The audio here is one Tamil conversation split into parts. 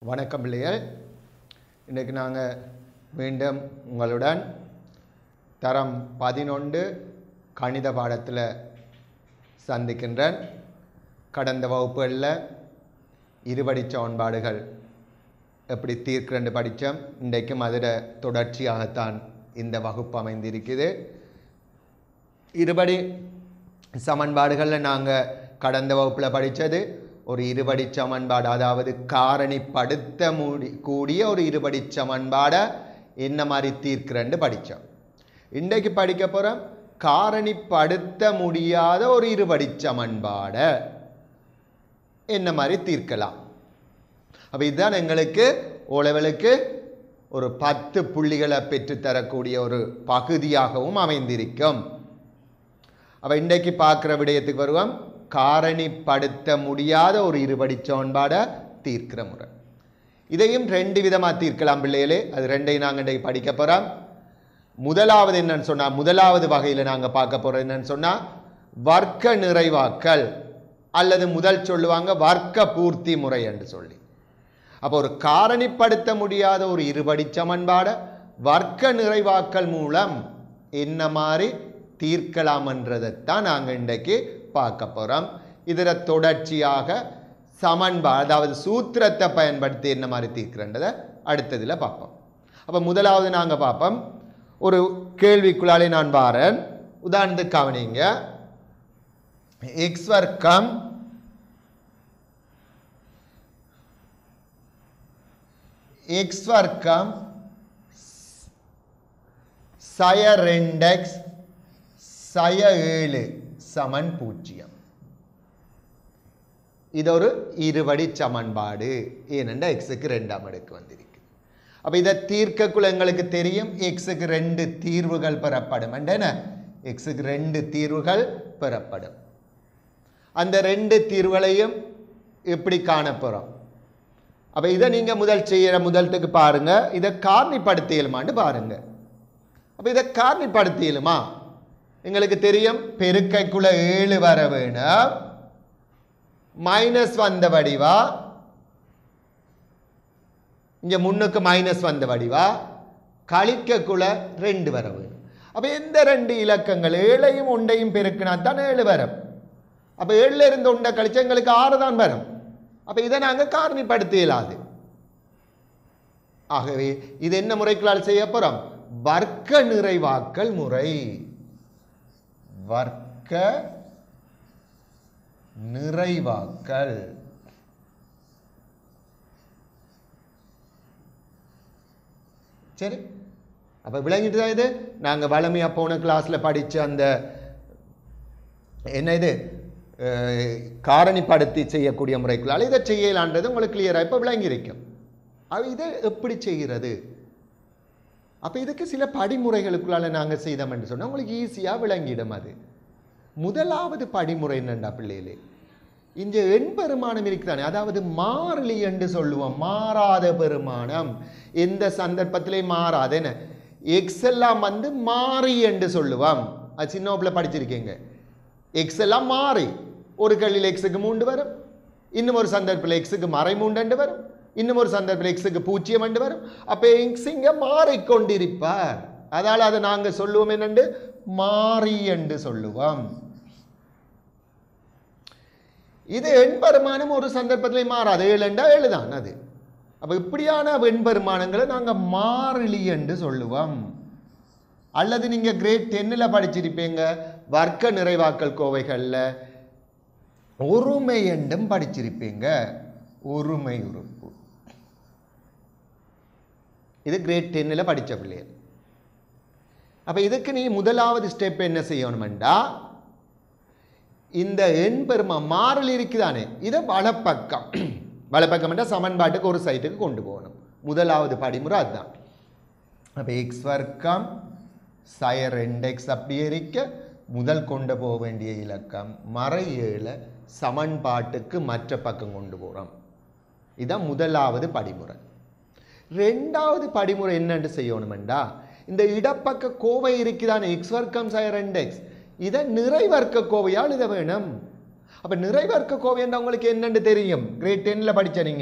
வணக்கம் பிள்ளைகள் இன்றைக்கு நாங்கள் மீண்டும் உங்களுடன் தரம் பதினொன்று கணித பாடத்தில் சந்திக்கின்றேன் கடந்த வகுப்புகளில் இருபடி சமன்பாடுகள் எப்படி தீர்க்கிறேன்னு படித்தோம் இன்றைக்கும் அதில் தொடர்ச்சியாகத்தான் இந்த வகுப்பு அமைந்திருக்குது இருபடி சமன்பாடுகளில் நாங்கள் கடந்த வகுப்பில் படித்தது ஒரு இருபடி சமன்பாடு அதாவது காரணிப்படுத்த மூடி கூடிய ஒரு இருபடி சமன்பாடை என்ன மாதிரி தீர்க்கிறேன்னு படித்தோம் இன்றைக்கு படிக்க போகிறோம் காரணிப்படுத்த முடியாத ஒரு இருபடி சமன்பாடை என்ன மாதிரி தீர்க்கலாம் அப்போ இதுதான் எங்களுக்கு ஓலவலுக்கு ஒரு பத்து புள்ளிகளை பெற்றுத்தரக்கூடிய ஒரு பகுதியாகவும் அமைந்திருக்கும் அப்போ இன்றைக்கு பார்க்குற விடயத்துக்கு வருவோம் காரணிப்படுத்த முடியாத ஒரு இருபடி சமன்பாடை தீர்க்கிற முறை இதையும் ரெண்டு விதமாக தீர்க்கலாம் பிள்ளைகளே அது ரெண்டையும் நாங்கள் இன்றைக்கு படிக்க போகிறோம் முதலாவது என்னன்னு சொன்னால் முதலாவது வகையில் நாங்கள் பார்க்க போகிறோம் என்னன்னு சொன்னால் வர்க்க நிறைவாக்கல் அல்லது முதல் சொல்லுவாங்க வர்க்க பூர்த்தி முறை என்று சொல்லி அப்போ ஒரு காரணிப்படுத்த முடியாத ஒரு இருபடி சமன்பாடை வர்க்க நிறைவாக்கல் மூலம் என்ன மாதிரி தீர்க்கலாம்ன்றதைத்தான் நாங்கள் இன்றைக்கு பார்க்க போகிறோம் இதில் தொடர்ச்சியாக சமன்பாடு அதாவது சூத்திரத்தை பயன்படுத்தி என்ன மாதிரி தீர்க்கிறன்றதை அடுத்ததில் பார்ப்போம் அப்போ முதலாவது நாங்கள் பார்ப்போம் ஒரு கேள்விக்குள்ளாலே நான் பாரேன் உதாரணத்துக்கு கவனிங்க எக்ஸ் வர்க்கம் எக்ஸ் வர்க்கம் சய ரெண்டெக்ஸ் சய ஏழு சமன் பூஜ்ஜியம் இது ஒரு இருபடி சமன்பாடு ஏனென்றா எக்ஸுக்கு ரெண்டாம் அடுக்கு வந்திருக்கு அப்போ இதை தீர்க்கக்குள்ள எங்களுக்கு தெரியும் எக்ஸுக்கு ரெண்டு தீர்வுகள் பெறப்படும் என்ன எக்ஸுக்கு ரெண்டு தீர்வுகள் பெறப்படும் அந்த ரெண்டு தீர்வுகளையும் எப்படி காணப்போகிறோம் அப்போ இதை நீங்கள் முதல் செய்கிற முதல்த்துக்கு பாருங்க இதை காரணிப்படுத்தியலுமான்னு பாருங்க அப்போ இதை காரணிப்படுத்தியலுமா எங்களுக்கு தெரியும் பெருக்கைக்குள்ள ஏழு வர வேணும் மைனஸ் வந்த வடிவா இங்க முன்னுக்கு மைனஸ் வந்த வடிவா கழிக்கக்குள்ள ரெண்டு வர வேணும் அப்ப எந்த ரெண்டு இலக்கங்கள் ஏழையும் உண்டையும் பெருக்கினா தான் ஏழு வரும் அப்ப ஏழுல இருந்து உண்டை கழிச்சா எங்களுக்கு ஆறு தான் வரும் அப்ப இதை நாங்க காரணிப்படுத்த இயலாது ஆகவே இது என்ன முறைகளால் செய்ய போறோம் வர்க்க நிறைவாக்கல் முறை வர்க்க நிறைவாக்கல் சரி அப்ப விளங்கிட்டு தான் இது நாங்க வளமையா போன கிளாஸ்ல படிச்ச அந்த என்ன இது அஹ், காரணிப்படுத்தி செய்யக்கூடிய முறைகளால் இதை செய்யலான்றது உங்களுக்கு கிளியராக இப்போ விளங்கியிருக்கும் அது இதை எப்படி செய்கிறது அப்போ இதுக்கு சில படிமுறைகளுக்குள்ளால நாங்கள் செய்தோம் என்று சொன்னால் உங்களுக்கு ஈஸியாக விளங்கிடும் அது முதலாவது படிமுறை என்னண்டா பிள்ளைகளே இந்த எண் பெருமானம் இருக்குதானே அதாவது மாறிலி என்று சொல்லுவோம் மாறாத பெருமானம் எந்த சந்தர்ப்பத்திலையும் மாறாது என்ன எக்ஸ் எல்லாம் வந்து மாறி என்று சொல்லுவோம் அது சின்ன வகுப்புல படிச்சிருக்கீங்க எக்ஸ் எல்லாம் மாறி ஒரு கல்லில் எக்ஸுக்கு மூன்று வரும் இன்னும் ஒரு சந்தர்ப்பத்தில் எக்ஸுக்கு மறை மூன்று வரும் இன்னும் ஒரு சந்தர்ப்பத்தில் எக்ஸுக்கு பூஜ்ஜியம் என்று வரும் அப்போ எக்ஸ் இங்கே மாறிக்கொண்டிருப்பார் அதால் அதை நாங்கள் சொல்லுவோம் என்னண்டு மாறி என்று சொல்லுவோம் இது எண்பெருமானம் ஒரு சந்தர்ப்பத்திலே மாறாது ஏழுண்டா ஏழு தான் அது அப்போ இப்படியான எண்பெருமானங்களை நாங்கள் மாறிலி என்று சொல்லுவோம் அல்லது நீங்கள் கிரேட் டென்னில் படிச்சிருப்பீங்க வர்க்க நிறைவாக்கல் கோவைகளில் ஒருமை என்றும் படிச்சிருப்பீங்க ஒருமை உறுப்பு இது கிரேட் டென்னில் படித்த பிள்ளைகள் அப்போ இதுக்கு நீ முதலாவது ஸ்டெப் என்ன செய்யணுமெண்டா இந்த எண் பெருமா மாறல் இருக்குதானே இதை வலப்பக்கம் வலப்பக்கம் என்றால் சமன்பாட்டுக்கு ஒரு சைட்டுக்கு கொண்டு போகணும் முதலாவது படிமுறை அதுதான் அப்போ எக்ஸ் வர்க்கம் சய ரெண்டு எக்ஸ் அப்படியே இருக்க முதல் கொண்டு போக வேண்டிய இலக்கம் மறை ஏழை சமன்பாட்டுக்கு மற்ற பக்கம் கொண்டு போகிறோம் இதான் முதலாவது படிமுறை ரெண்டாவது படிமுறை என்னன்னு செய்யணுமெண்டா இந்த இடப்பக்க கோவை இருக்குதானே எக்ஸ் வர்க்கம் சய ரெண்டு எக்ஸ் இதை நிறைவர்க்க கோவையால் எழுத வேணும் அப்போ நிறைவர்க்க கோவை என்றால் உங்களுக்கு என்னன்னு தெரியும் கிரேட் டென்னில் படிச்ச நீங்க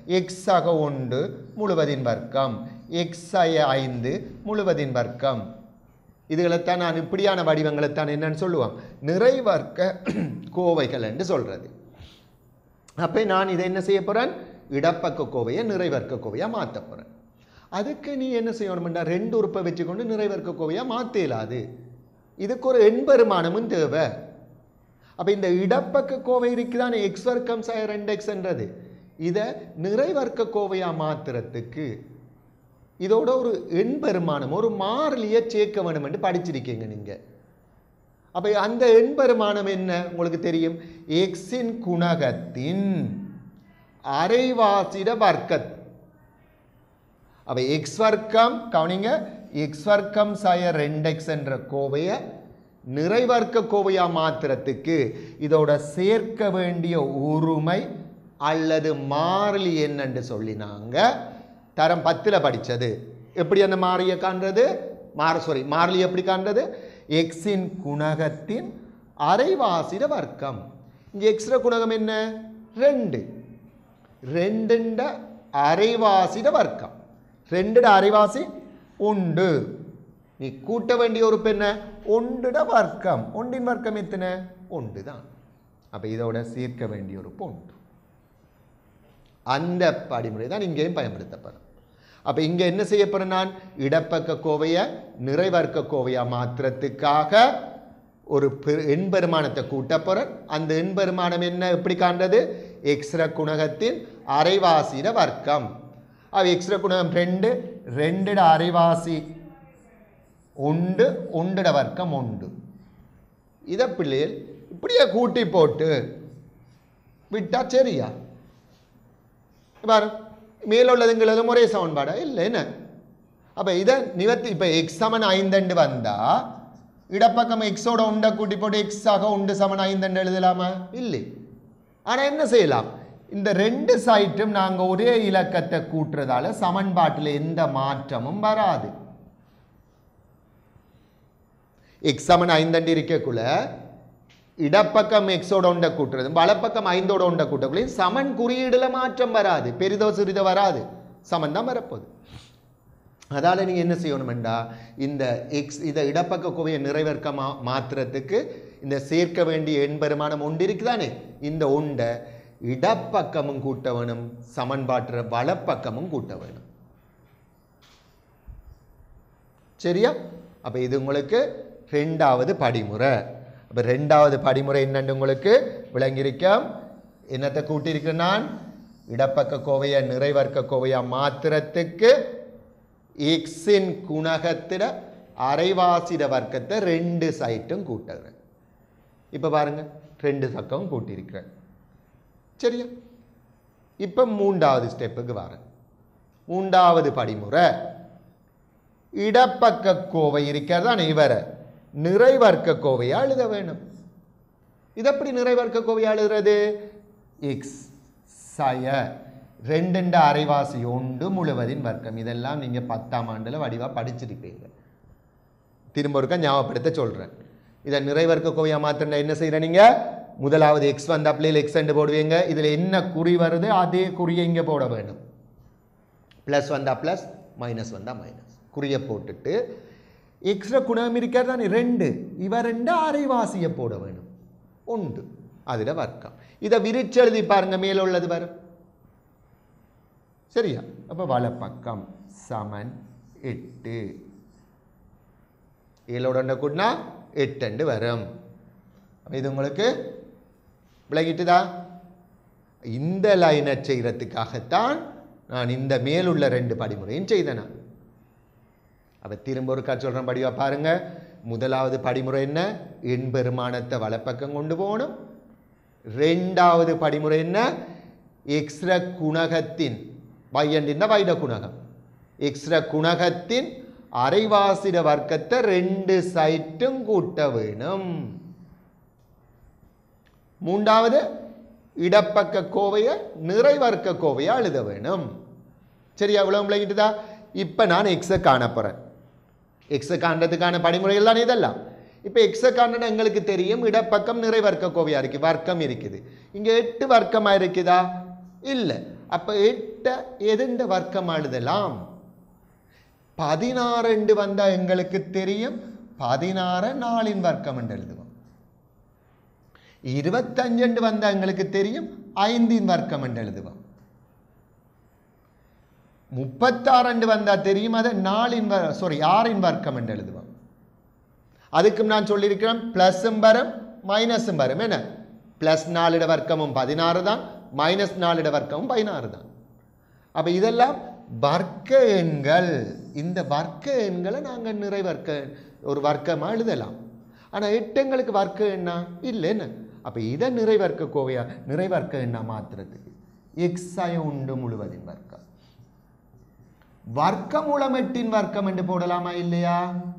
எக்ஸ் ஆக ஒன்று முழுவதின் வர்க்கம் எக்ஸ் ஐ ஐந்து முழுவதின் வர்க்கம் இதுகளைத்தான் நான் இப்படியான வடிவங்களைத்தான் என்னன்னு சொல்லுவான் நிறைவர்க்க கோவைகள் என்று சொல்றது அப்போ நான் இதை என்ன செய்ய போகிறேன் இடப்பக்க கோவையை நிறைவர்க்க கோவையாக மாற்ற போகிறேன் அதுக்கு நீ என்ன செய்யணும்டா ரெண்டு உறுப்பை வச்சுக்கொண்டு நிறைவர்க்க கோவையாக மாற்ற இயலாது இதுக்கு ஒரு எண்பெருமானமும் தேவை அப்போ இந்த இடப்பக்க கோவை இருக்குதானே எக்ஸ் வர்க்கம் ச ரெண்டு எக்ஸ்ன்றது இதை நிறைவர்க்க கோவையாக மாத்துறதுக்கு இதோட ஒரு எண்பெருமானம் ஒரு மாறிலியை சேர்க்க வேணும் என்று படிச்சிருக்கீங்க நீங்கள் அப்போ அந்த எண்பெருமானம் என்ன உங்களுக்கு தெரியும் எக்ஸின் குணகத்தின் அரைவாசிட வர்க்க அப்போ எக்ஸ் வர்க்கம் கவனிங்க எக்ஸ் வர்க்கம் சய ரெண்டு எக்ஸ் என்ற கோவையை நிறைவர்க்க கோவையா மாத்திரத்துக்கு இதோட சேர்க்க வேண்டிய உரிமை அல்லது மாறிலி என்னன்னு சொல்லினாங்க தரம் பத்தில் படிச்சது எப்படி அந்த மாறிய காண்றது மாற சாரி மாறிலி எப்படி காண்றது எக்ஸின் குணகத்தின் அரைவாசிட வர்க்கம் இங்கே எக்ஸ்ர குணகம் என்ன ரெண்டு ரெண்டுண்ட அரைவாசிட வர்க்கம் ரெண்டுட அரைவாசி உண்டு நீ கூட்ட வேண்டிய ஒரு என்ன ஒன்றுட வர்க்கம் ஒன்றின் வர்க்கம் எத்தனை ஒன்று தான் அப்போ இதோட சேர்க்க வேண்டிய ஒரு ஒன்று அந்த படிமுறை தான் இங்கேயும் பயன்படுத்தப்படும் அப்போ இங்கே என்ன செய்ய போறேன் நான் இடப்பக்க கோவையை நிறைவர்க்க கோவையா மாத்திரத்துக்காக ஒரு பெரு- எண்பெருமானத்தை கூட்ட போறேன் அந்த எண்பெருமானம் என்ன எப்படி காண்றது எக்ஸ்ர குணகத்தின் அரைவாசிட வர்க்கம் அவ எக்ஸ்ர குணகம் ரெண்டு ரெண்டுட அரைவாசி உண்டு உண்டுட வர்க்கம் உண்டு இதை பிள்ளைகள் இப்படியே கூட்டி போட்டு விட்டா சரியா பாரு மேல உள்ளதுங்கிறதும் ஒரே சமன்பாடா இல்லை என்ன அப்போ இதை நிவர்த்தி இப்போ எக்ஸ் சமன் ஐந்தண்டு வந்தா இடப்பக்கம் எக்ஸோட உண்டை கூட்டி போட்டு எக்ஸ் ஆக உண்டு சமன் ஐந்தண்டு எழுதலாமா இல்லை ஆனா என்ன செய்யலாம் இந்த ரெண்டு சைட்டும் நாங்க ஒரே இலக்கத்தை கூட்டுறதால சமன்பாட்டில் எந்த மாற்றமும் வராது எக்ஸ் சமன் ஐந்தண்டு இருக்கக்குள்ள இடப்பக்கம் எக்ஸோட உண்டை கூட்டுறது வலப்பக்கம் ஐந்தோட உண்டை கூட்டக்குள்ளேயும் சமன் குறியீடுல மாற்றம் வராது பெரிதோ சிறிதோ வராது சமன் தான் வரப்போகுது அதால நீங்க என்ன செய்யணுமெண்டா இந்த எக்ஸ் இதை இடப்பக்க கோவையை நிறைவேற்க மா மாத்துறதுக்கு இந்த சேர்க்க வேண்டிய எண்பெருமானம் ஒன்று இருக்குதானே இந்த உண்டை இடப்பக்கமும் கூட்ட வேணும் சமன்பாட்டுற வலப்பக்கமும் கூட்ட வேணும் சரியா அப்ப இது உங்களுக்கு ரெண்டாவது படிமுறை அப்ப ரெண்டாவது படிமுறை என்னன்னு உங்களுக்கு விளங்கியிருக்கும் என்னத்தை கூட்டியிருக்கேன் நான் இடப்பக்க கோவையை நிறைவர்க்க கோவையா மாத்திரத்துக்கு எக்ஸின் குணகத்திட அரைவாசிட வர்க்கத்தை ரெண்டு சைட்டும் கூட்டுறேன் இப்போ பாருங்க ரெண்டு பக்கமும் கூட்டியிருக்கிறேன் சரியா இப்போ மூன்றாவது ஸ்டெப்புக்கு வரேன் மூன்றாவது படிமுறை இடப்பக்க கோவை இருக்கிறதான் இவரை நிறைவர்க்க கோவையா எழுத வேணும் இது எப்படி நிறைவர்க்க கோவையா எழுதுறது எக்ஸ் சய ரெண்டுண்ட அரைவாசி உண்டு முழுவதின் வர்க்கம் இதெல்லாம் நீங்க பத்தாம் ஆண்டுல வடிவா படிச்சிருப்பீங்க திரும்ப ஒருக்கா ஞாபகப்படுத்த சொல்றேன் இதை நிறைவர்க்க கோவையா மாத்திரம் என்ன செய்யற நீங்க முதலாவது எக்ஸ் வந்த பிள்ளைகள் எக்ஸ் போடுவீங்க இதுல என்ன குறி வருது அதே குறியை இங்க போட வேணும் ப்ளஸ் வந்தா ப்ளஸ் மைனஸ் வந்தா மைனஸ் குறியை போட்டுட்டு எக்ஸ்ட்ரா குணம் இருக்கிறது தானே ரெண்டு இவ ரெண்டு அரைவாசியை போட வேணும் உண்டு அதில் வர்க்கம் இதை விரிச்செழுதி பாருங்க மேல உள்ளது வரும் சரியா அப்போ வலப்பக்கம் சமன் எட்டு ஏழோட கூட்டினா எட்டு வரும் அப்ப இது உங்களுக்கு விளங்கிட்டுதா இந்த லைனை செய்கிறதுக்காகத்தான் நான் இந்த மேலுள்ள ரெண்டு படிமுறையும் செய்தேன் நான் அப்போ திரும்ப ஒரு சொல்கிறேன் படிவா பாருங்க முதலாவது படிமுறை என்ன எண் பெருமானத்தை வலப்பக்கம் கொண்டு போகணும் ரெண்டாவது படிமுறை என்ன எக்ஸ்ர குணகத்தின் வையண்டின் வைட குணகம் எக்ஸ்ர குணகத்தின் அரைவாசிட வர்க்கத்தை ரெண்டு சைட்டும் கூட்ட வேணும் மூன்றாவது இடப்பக்க கோவையை நிறைவர்க்க கோவையா எழுத வேணும் சரியா இவ்வளவு விளங்கிட்டுதா இப்போ நான் எக்ஸை காண போகிறேன் எக்ஸை காண்றதுக்கான படிமுறைகள் தான் இதெல்லாம் இப்போ எக்ஸை காண்றது எங்களுக்கு தெரியும் இடப்பக்கம் நிறைவர்க்க கோவையா இருக்கு வர்க்கம் இருக்குது இங்கே எட்டு வர்க்கமாக இருக்குதா இல்லை அப்ப எட்ட எதுண்ட வர்க்கம் எழுதலாம் பதினாறு வந்தா எங்களுக்கு தெரியும் பதினாறு நாலின் வர்க்கம் என்று எழுதுவோம் இருபத்தஞ்சு வந்தா எங்களுக்கு தெரியும் ஐந்தின் வர்க்கம் என்று எழுதுவோம் முப்பத்தாறு வந்தா தெரியும் அதை நாலின் சாரி ஆறின் வர்க்கம் என்று எழுதுவோம் அதுக்கும் நான் சொல்லியிருக்கிறேன் பிளஸும் வரும் மைனஸும் வரும் என்ன பிளஸ் நாலிட வர்க்கமும் பதினாறு தான் மைனஸ் நாலிட வர்க்கமும் பதினாறு தான் அப்போ இதெல்லாம் வர்க்க எண்கள் இந்த வர்க்க எண்களை நாங்கள் நிறை வர்க்க ஒரு வர்க்கமாக எழுதலாம் ஆனால் எட்டுங்களுக்கு வர்க்க எண்ணா இல்லை என்ன அப்போ இதை நிறை வர்க்க கோவையா நிறை வர்க்க எண்ணா மாத்துறதுக்கு எக்ஸாய உண்டு முழுவதின் வர்க்கம் வர்க்கமூலம் எட்டின் வர்க்கம் என்று போடலாமா இல்லையா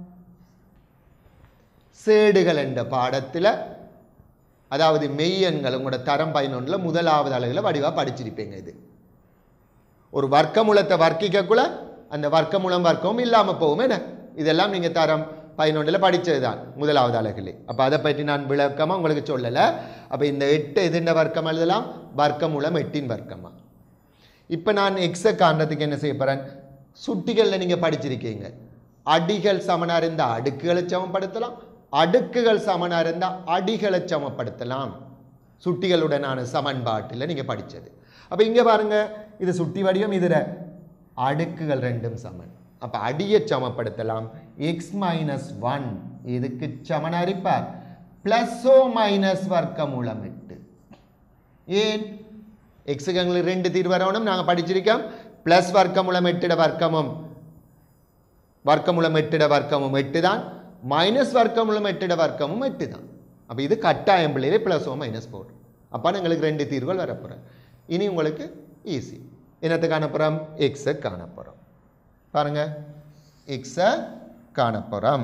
சேடுகள் என்ற பாடத்தில் அதாவது மெய்யெண்கள் உங்களோட தரம் பதினொன்றில் முதலாவது அழகில் வடிவாக படிச்சிருப்பீங்க இது ஒரு வர்க்கமூலத்தை வர்க்கிக்கக்குள்ள அந்த வர்க்கமூலம் வர்க்கமும் இல்லாமல் போகும் என்ன இதெல்லாம் நீங்கள் தரம் பதினொன்றில் படித்தது தான் முதலாவது அழகிலே அப்போ அதை பற்றி நான் விளக்கமாக உங்களுக்கு சொல்லலை அப்போ இந்த எட்டு எதுண்ட வர்க்கம் எழுதலாம் வர்க்கமூலம் எட்டின் வர்க்கமா இப்போ நான் எக்ஸை காண்றதுக்கு என்ன செய்ய போகிறேன் சுட்டிகளில் நீங்கள் படிச்சிருக்கீங்க அடிகள் சமனாக இருந்தால் அடுக்குகளை சமப்படுத்தலாம் அடுக்குகள் சமனாக இருந்தால் அடிகளை சமப்படுத்தலாம் சுட்டிகளுடனான சமன்பாட்டில் நீங்கள் படித்தது அப்போ இங்கே பாருங்க இது சுட்டி வடிவம் இதில் அடுக்குகள் ரெண்டும் சமன் அப்போ அடியை சமப்படுத்தலாம் எக்ஸ் மைனஸ் ஒன் இதுக்கு சமனாக இருப்பார் ப்ளஸ்ஸோ மைனஸ் வர்க்கமூலம் எட்டு ஏன் எக்ஸுக்கு எங்களுக்கு ரெண்டு தீர்வு வரணும் நாங்கள் படிச்சிருக்கோம் ப்ளஸ் வர்க்கமூலம் எட்டிட வர்க்கமும் வர்க்கமூலம் எட்டிட வர்க்கமும் எட்டு தான் மைனஸ் வர்க்கமூலம் எட்டிட வர்க்கமும் எட்டு தான் அப்போ இது கட்டாயம் பிள்ளையே ப்ளஸ் ஓ மைனஸ் போர் அப்போ எங்களுக்கு ரெண்டு தீர்வுகள் வரப்போகிறேன் இனி உங்களுக்கு ஈஸி என்னத்தை காணப்போகிறோம் எக்ஸை காணப்போகிறோம் பாருங்க எக்ஸை காணப்போகிறோம்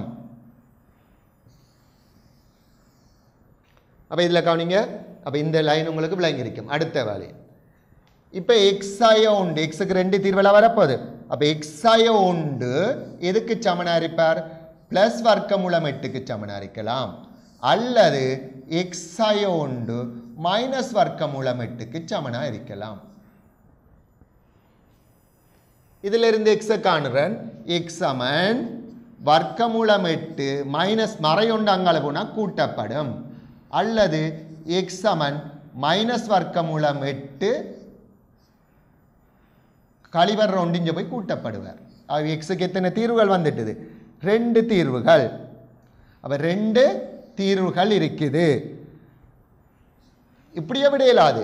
அப்போ இதில் கவனிங்க அப்போ இந்த லைன் உங்களுக்கு விளங்கியிருக்கும் அடுத்த வேலை இப்போ எக்ஸாய உண்டு எக்ஸுக்கு ரெண்டு தீர்வில் வரப்போகுது அப்போ எக்ஸாய உண்டு எதுக்கு சமனாக இருப்பார் ப்ளஸ் வர்க்கமூலம் எட்டுக்கு சமனாக இருக்கலாம் அல்லது எக்ஸாய உண்டு மைனஸ் வர்க்கமூலம் எட்டுக்கு சமனாக இருக்கலாம் இதிலிருந்து எக்ஸை காணுறேன் எக்ஸ் சமன் வர்க்கமூலம் எட்டு மைனஸ் மறையொண்டு அங்கால போனால் கூட்டப்படும் அல்லது எக்ஸ் சமன் மைனஸ் வர்க்கமூலம் எட்டு கழிவர் ஒண்டிஞ்ச போய் கூட்டப்படுவார் அவ எக்ஸுக்கு எத்தனை தீர்வுகள் வந்துட்டுது ரெண்டு தீர்வுகள் அப்ப ரெண்டு தீர்வுகள் இருக்குது இப்படியே விட இயலாது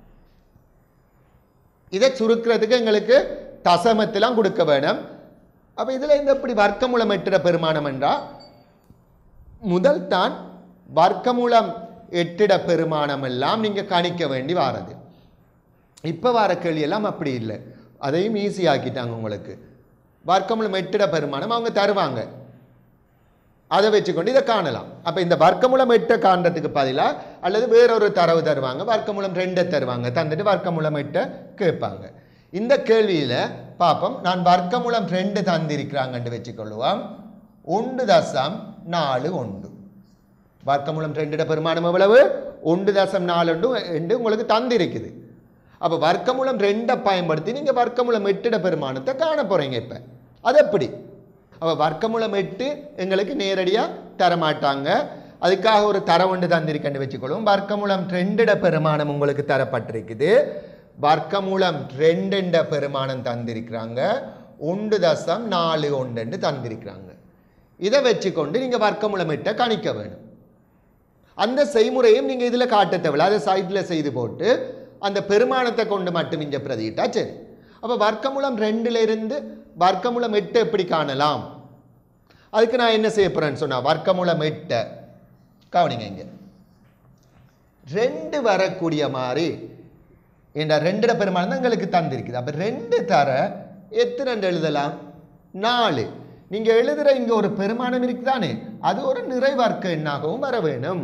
இதை சுருக்கிறதுக்கு எங்களுக்கு தசமத்தெல்லாம் கொடுக்க வேணும் அப்ப இதுல இந்த இப்படி வர்க்கமூலம் எட்டுற பெருமானம் என்றா முதல் தான் வர்க்கமூலம் எட்டிட பெருமானம் எல்லாம் நீங்க கணிக்க வேண்டி வாரது இப்ப வர கேள்வி எல்லாம் அப்படி இல்லை அதையும் ஈஸி ஆக்கிட்டாங்க உங்களுக்கு வர்க்கமூலம் எட்டிட பெருமானம் அவங்க தருவாங்க அதை வச்சுக்கொண்டு இதை காணலாம் அப்போ இந்த வர்க்கமூலம் எட்டை காண்றதுக்கு பதிலாக அல்லது வேறொரு தரவு தருவாங்க வர்க்கமூலம் ரெண்டை தருவாங்க தந்துட்டு வர்க்கமூலம் எட்டை கேட்பாங்க இந்த கேள்வியில் பார்ப்போம் நான் வர்க்கமூலம் ரெண்டு தந்திருக்கிறாங்கன்னு வச்சுக்கொள்ளுவோம் ஒன்று தசம் நாலு ஒன்று வர்க்கமூலம் ரெண்டிட பெருமானம் எவ்வளவு ஒன்று தசம் நாலு என்று உங்களுக்கு தந்திருக்குது அப்போ வர்க்கமூலம் ரெண்டை பயன்படுத்தி நீங்கள் வர்க்கமூலம் எட்டிட பெருமானத்தை காண போகிறீங்க இப்போ அது எப்படி அப்போ வர்க்கமூலம் எட்டு எங்களுக்கு நேரடியாக தரமாட்டாங்க அதுக்காக ஒரு தர ஒன்று தந்திருக்கேன்னு வச்சுக்கொள்வோம் வர்க்கமூலம் ரெண்டிட பெருமானம் உங்களுக்கு தரப்பட்டிருக்குது வர்க்கமூலம் ரெண்டுண்ட பெருமானம் தந்திருக்கிறாங்க ஒன்று தசம் நாலு ஒன்றுன்னு தந்திருக்கிறாங்க இதை வச்சுக்கொண்டு நீங்கள் வர்க்கமூலம் எட்டை கணிக்க வேணும் அந்த செய்முறையும் நீங்கள் இதில் காட்ட தேவையில்ல அதை சைடில் செய்து போட்டு அந்த பெருமானத்தை கொண்டு மட்டும் இங்கே பிரதியிட்டா சரி அப்போ வர்க்கமூலம் ரெண்டுல இருந்து வர்க்கமூலம் எட்டு எப்படி காணலாம் அதுக்கு நான் என்ன செய்ய போறேன்னு சொன்னா வர்க்கமூலம் எட்டை கவனிங்க இங்க ரெண்டு வரக்கூடிய மாதிரி என்ற ரெண்டிட பெருமானம் தான் எங்களுக்கு தந்திருக்குது அப்போ ரெண்டு தர எத்தனை எழுதலாம் நாலு நீங்க எழுதுற இங்க ஒரு பெருமானம் இருக்குதானே அது ஒரு நிறை வர்க்க எண்ணாகவும் வர வேணும்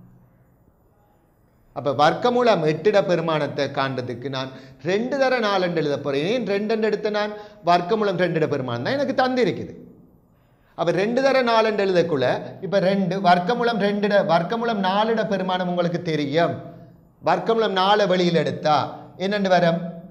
அப்ப வர்க்கமூலம் எட்டிட பெருமானத்தை காண்றதுக்கு நான் ரெண்டு தர நாலண்டு எழுத போறேன் ஏன் ரெண்டு எடுத்த நான் வர்க்கமூலம் ரெண்டிட பெருமானம் தான் எனக்கு தந்திருக்குது அப்ப ரெண்டு தர நாலண்டு எழுதக்குள்ள இப்ப ரெண்டு வர்க்கமூலம் ரெண்டிட வர்க்கமூலம் நாலிட பெருமானம் உங்களுக்கு தெரியும் வர்க்கமூலம் நாலு வெளியில் எடுத்தா என்னண்டு வரும்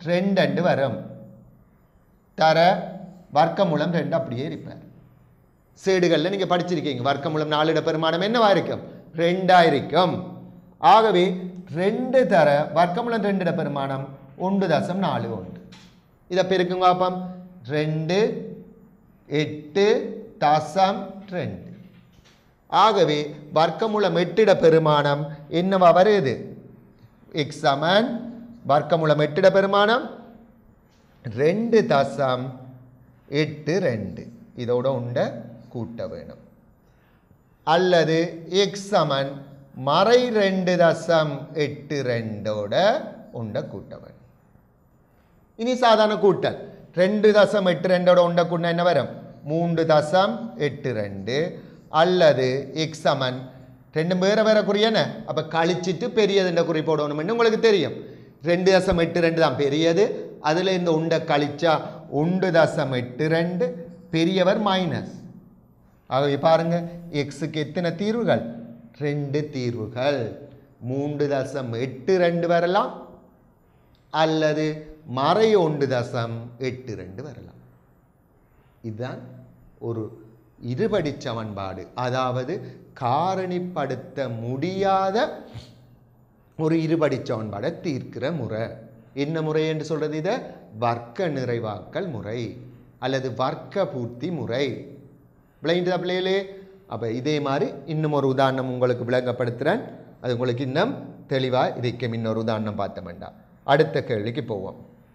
ரெண்டு வரும் தர வர்க்கமூலம் ரெண்டு அப்படியே இருப்பார் சேடுகளில் நீங்கள் படிச்சிருக்கீங்க வர்க்கமூலம் நாலிட பெருமானம் என்னவா இருக்கும் ரெண்டா இருக்கும் ஆகவே ரெண்டு தர வர்க்கமூலம் ரெண்டிட பெருமானம் ஒன்று தசம் நாலு ஒன்று இதை பெருக்குங்க பாப்போம் ரெண்டு எட்டு தசம் ரெண்டு ஆகவே வர்க்கமூலம் எட்டிட பெருமானம் என்னவா வருது எக்ஸ் சமன் வர்க்கமூலம் எட்டிட பெருமானம் ரெண்டு தசம் எட்டு ரெண்டு இதோட உண்ட கூட்ட வேணும் அல்லது எக்ஸ் சமன் மறை ரெண்டு தசம் எட்டு ரெண்டோட உண்ட கூட்ட வேணும் இனி சாதாரண கூட்டல் ரெண்டு தசம் எட்டு ரெண்டோட உண்ட கூட்டினா என்ன வரும் மூன்று தசம் எட்டு ரெண்டு அல்லது எக்ஸ் சமன் ரெண்டும் வேற வேற குறியன அப்போ கழிச்சிட்டு பெரியதுன்ற குறி போடணும்னு உங்களுக்கு தெரியும் ரெண்டு தசம் எட்டு ரெண்டு தான் பெரியது அதில் இந்த உண்டை கழிச்சா ஒன்று தசம் எட்டு ரெண்டு பெரியவர் மைனஸ் ஆகவே பாருங்க எக்ஸுக்கு எத்தனை தீர்வுகள் ரெண்டு தீர்வுகள் மூன்று தசம் எட்டு ரெண்டு வரலாம் அல்லது மறை ஒன்று தசம் எட்டு ரெண்டு வரலாம் இதுதான் ஒரு இருபடி சமன்பாடு அதாவது காரணிப்படுத்த முடியாத ஒரு இருபடி சமன்பாடை தீர்க்கிற முறை என்ன முறை என்று சொல்றது இதை வர்க்க நிறைவாக்கல் முறை அல்லது வர்க்க பூர்த்தி முறை விளையுண்டா பிள்ளைகளே அப்போ இதே மாதிரி இன்னும் ஒரு உதாரணம் உங்களுக்கு விளங்கப்படுத்துகிறேன் அது உங்களுக்கு இன்னும் தெளிவாக இருக்கும் இன்னொரு உதாரணம் பார்த்த வேண்டாம் அடுத்த கேள்விக்கு போவோம்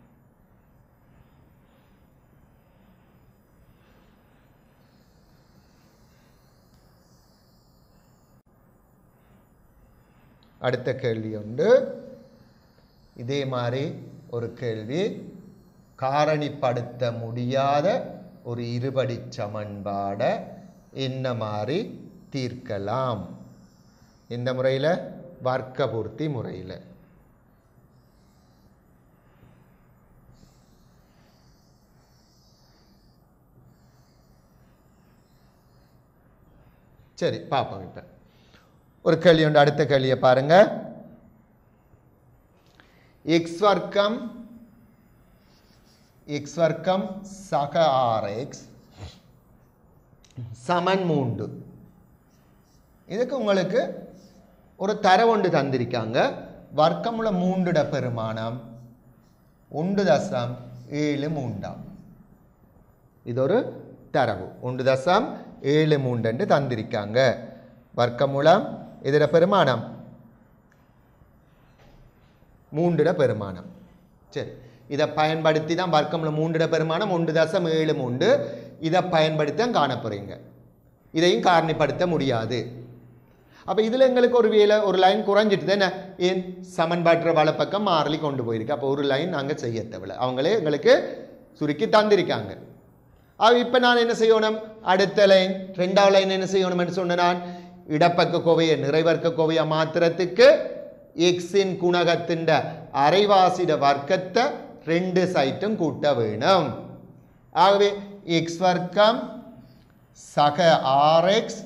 அடுத்த கேள்வி உண்டு இதே மாதிரி ஒரு கேள்வி காரணிப்படுத்த முடியாத ஒரு இருபடி சமன்பாடை என்ன மாதிரி தீர்க்கலாம் இந்த முறையில் வர்க்க பூர்த்தி முறையில் சரி பார்ப்போம் இப்போ ஒரு கேள்வி உண்டு அடுத்த கேள்வியை பாருங்க எக்ஸ் வர்க்கம் எக்ஸ் வர்க்கம் சக ஆர் எக்ஸ் சமன் மூன்று இதுக்கு உங்களுக்கு ஒரு தரவொண்டு தந்திருக்காங்க வர்க்கமுள்ள மூன்றுட பெருமானம் ஒன்று தசம் ஏழு மூண்டாம் இது ஒரு தரவு ஒன்று தசம் ஏழு மூன்று தந்திருக்காங்க வர்க்கமூலம் இதர பெருமானம் மூன்றிட பெருமானம் சரி இதை பயன்படுத்தி தான் வர்க்கமுள்ள மூன்றிட பெருமானம் ஒன்று தசம் ஏழு மூன்று இதை பயன்படுத்தி தான் காண போறீங்க இதையும் காரணிப்படுத்த முடியாது அப்போ இதில் எங்களுக்கு ஒரு வேலை ஒரு லைன் குறைஞ்சிட்டு தானே ஏன் சமன்பாட்டுற வலப்பக்கம் மாறலி கொண்டு போயிருக்கு அப்போ ஒரு லைன் நாங்கள் செய்ய தேவையில்ல அவங்களே எங்களுக்கு சுருக்கி தந்திருக்காங்க அவ இப்போ நான் என்ன செய்யணும் அடுத்த லைன் ரெண்டாவது லைன் என்ன செய்யணும்னு சொன்ன நான் இடப்பக்க கோவையை நிறைவர்க்க கோவையை மாத்திரத்துக்கு எக்ஸின் குணகத்தின் அரைவாசிட வர்க்கத்தை ரெண்டு சைட்டும் கூட்ட வேணும் ஆகவே எக்ஸ் வர்க்கம் சக ஆர்எக்ஸ்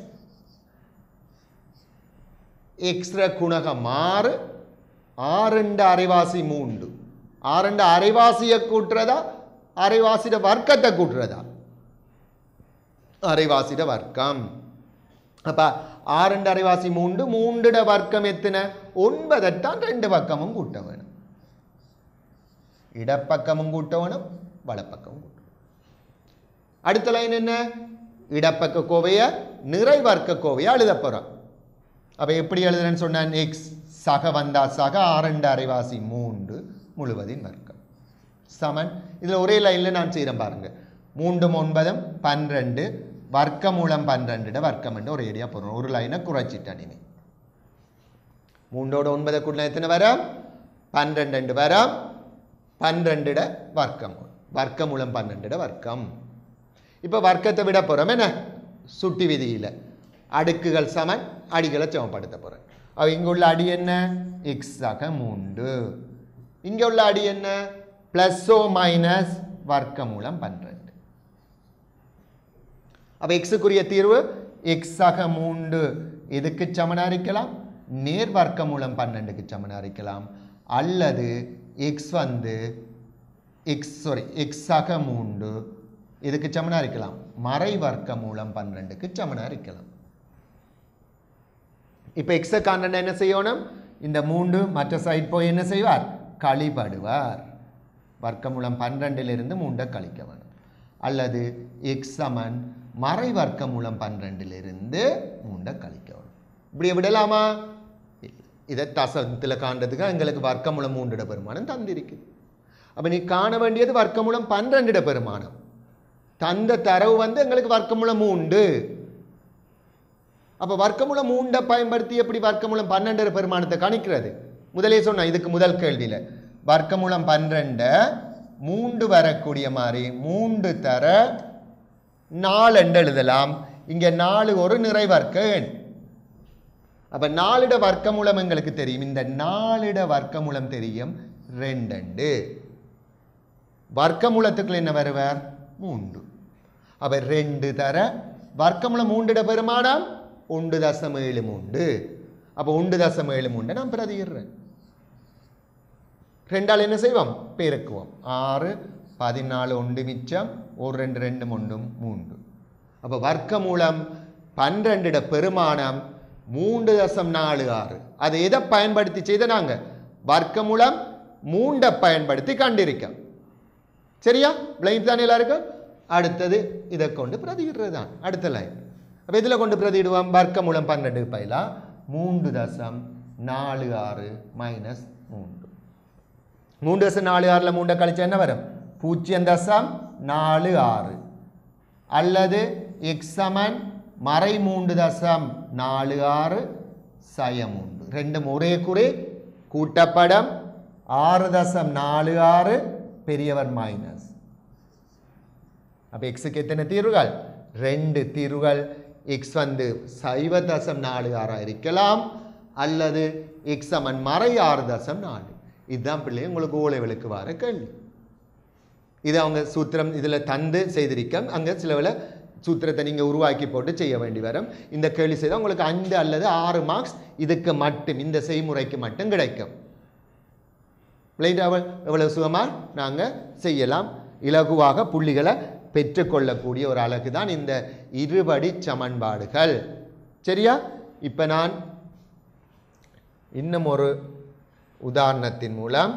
எக்ஸ்ர குணகம் ஆறு ஆறுண்ட அரைவாசி மூன்று ஆறுண்ட அரைவாசியை கூட்டுறதா அரைவாசிட வர்க்கத்தை கூட்டுறதா அரைவாசிட வர்க்கம் அப்ப ஆறுண்ட அரைவாசி மூன்று மூன்றுட வர்க்கம் எத்தனை ஒன்பதைத்தான் ரெண்டு பக்கமும் கூட்ட வேணும் இடப்பக்கமும் கூட்ட வேணும் வலப்பக்கமும் கூட்ட வேணும். அடுத்த லைன் என்ன இடப்பக்க கோவையை நிறைவர்க்க கோவையை எழுத போறோம் அப்ப எப்படி எழுதுறேன்னு சொன்னான் எக்ஸ் சக வந்தா சக ஆரண்டு அரைவாசி மூன்று முழுவதின் வர்க்கம் சமன் இதில் ஒரே லைனில் நான் செய்கிறேன் பாருங்க மூன்றும் ஒன்பதும் பன்னிரெண்டு வர்க்கமூலம் பன்னிரெண்டுட வர்க்கம் என்று ஒரு ஏரியா போடுறோம் ஒரு லைனை குறைச்சிட்டேன் இனி மூன்றோட ஒன்பதை கூட்டினா எத்தனை வரும் பன்னிரெண்டு வரும் பன்னிரெண்டுட வர்க்கம் வர்க்கமூலம் பன்னெண்டுட வர்க்கம் இப்போ வர்க்கத்தை விட போகிறோம் என்ன சுட்டி விதியில் அடுக்குகள் சமன் அடிகளை சமப்படுத்த போகிறேன் அவ இங்கே உள்ள அடி என்ன எக்ஸ் ஆக மூன்று இங்கே உள்ள அடி என்ன ப்ளஸ்ஸோ மைனஸ் வர்க்கமூலம் பன்னிரெண்டு அப்போ எக்ஸுக்குரிய தீர்வு எக்ஸ் ஆக மூன்று எதுக்கு சமனா இருக்கலாம் நேர் வர்க்கமூலம் பன்னெண்டுக்கு சமனா இருக்கலாம் அல்லது எக்ஸ் வந்து எக்ஸ் சாரி எக்ஸாக மூன்று இதுக்கு சமனாக இருக்கலாம் மறை வர்க்க மூலம் பன்னிரெண்டுக்கு சமனாக இருக்கலாம் இப்போ எக்ஸை காண்ட என்ன செய்யணும் இந்த மூன்று மற்ற சைட் போய் என்ன செய்வார் கழிபடுவார் வர்க்கமூலம் பன்னிரெண்டிலிருந்து மூண்டை கழிக்க வேணும் அல்லது எக்ஸ் சமன் மறை வர்க்கமூலம் பன்னிரெண்டிலிருந்து மூண்டை கழிக்க வேணும் இப்படி விடலாமா இதை தசத்தில் காண்றதுக்கு எங்களுக்கு வர்க்கமூலம் மூன்றிட பெருமானம் தந்திருக்குது அப்போ நீ காண வேண்டியது வர்க்கமூலம் பன்னிரெண்டிட பெருமானம் தந்த தரவு வந்து எங்களுக்கு வர்க்கமூலம் மூண்டு அப்போ வர்க்கமூலம் மூண்டை பயன்படுத்தி எப்படி வர்க்கமூலம் பன்னெண்டு பெருமானத்தை கணிக்கிறது முதலே சொன்னேன் இதுக்கு முதல் கேள்வியில் வர்க்கமூலம் பன்னிரெண்டை மூண்டு வரக்கூடிய மாதிரி மூன்று தர நாலு என்று எழுதலாம் இங்கே நாலு ஒரு நிறை வர்க்க எண் அப்போ நாலிட வர்க்கமூலம் எங்களுக்கு தெரியும் இந்த நாலிட வர்க்கமூலம் தெரியும் ரெண்டு வர்க்கமூலத்துக்குள்ள என்ன வருவார் மூன்று அப்போ ரெண்டு தர வர்க்கமூலம் மூன்றிட பெருமானம் ஒன்று தசம் ஏழு மூண்டு அப்போ ஒன்று தசம் ஏழு மூண்டை நான் பிரதியிடுறேன் ரெண்டால் என்ன செய்வோம் பெருக்குவோம் ஆறு பதினாலு ஒன்று மிச்சம் ஒரு ரெண்டு ரெண்டு ஒன்றும் மூன்று அப்போ வர்க்கமூலம் பன்னிரெண்டிட பெருமானம் மூன்று தசம் நாலு ஆறு அதை எதை பயன்படுத்தி செய்த நாங்கள் வர்க்கமூலம் மூண்டை பயன்படுத்தி கண்டிருக்கோம் சரியா பிளைன் தானே எல்லாருக்கும் அடுத்தது இதை கொண்டு பிரதியிடுறது தான் அடுத்த லைன் அப்போ இதில் கொண்டு பிரதியிடுவோம் வர்க்கமூலம் பன்னெண்டு பயிலா மூன்று தசம் நாலு ஆறு மைனஸ் மூன்று மூன்று தசம் நாலு ஆறில் மூண்டை கழிச்சா என்ன வரும் பூஜ்ஜியம் தசம் நாலு ஆறு அல்லது எக்ஸ் சமன் மறை மூன்று தசம் நாலு ஆறு சயம் உண்டு ரெண்டும் ஒரே குறி கூட்டப்படம் ஆறு தசம் நாலு ஆறு பெரியவர் மைனஸ் அப்போ எக்ஸுக்கு எத்தனை தீர்வுகள் ரெண்டு தீர்வுகள் எக்ஸ் வந்து சைவ தசம் நாலு ஆறாக இருக்கலாம் அல்லது எக்ஸ் சமன் மறை ஆறு தசம் நாலு இதுதான் பிள்ளை உங்களுக்கு ஓலைவலுக்கு வர கேள்வி இது அவங்க சூத்திரம் இதில் தந்து செய்திருக்க அங்கே சில வேளை சூத்திரத்தை நீங்கள் உருவாக்கி போட்டு செய்ய வேண்டி வரும் இந்த கேள்வி செய்தால் உங்களுக்கு அஞ்சு அல்லது ஆறு மார்க்ஸ் இதுக்கு மட்டும் இந்த செய்முறைக்கு மட்டும் கிடைக்கும் ரைட் அவள் எவ்வளவு சுகமாக நாங்கள் செய்யலாம் இலகுவாக புள்ளிகளை பெற்றுக்கொள்ளக்கூடிய ஒரு அழகு தான் இந்த இருபடி சமன்பாடுகள் சரியா இப்போ நான் இன்னும் ஒரு உதாரணத்தின் மூலம்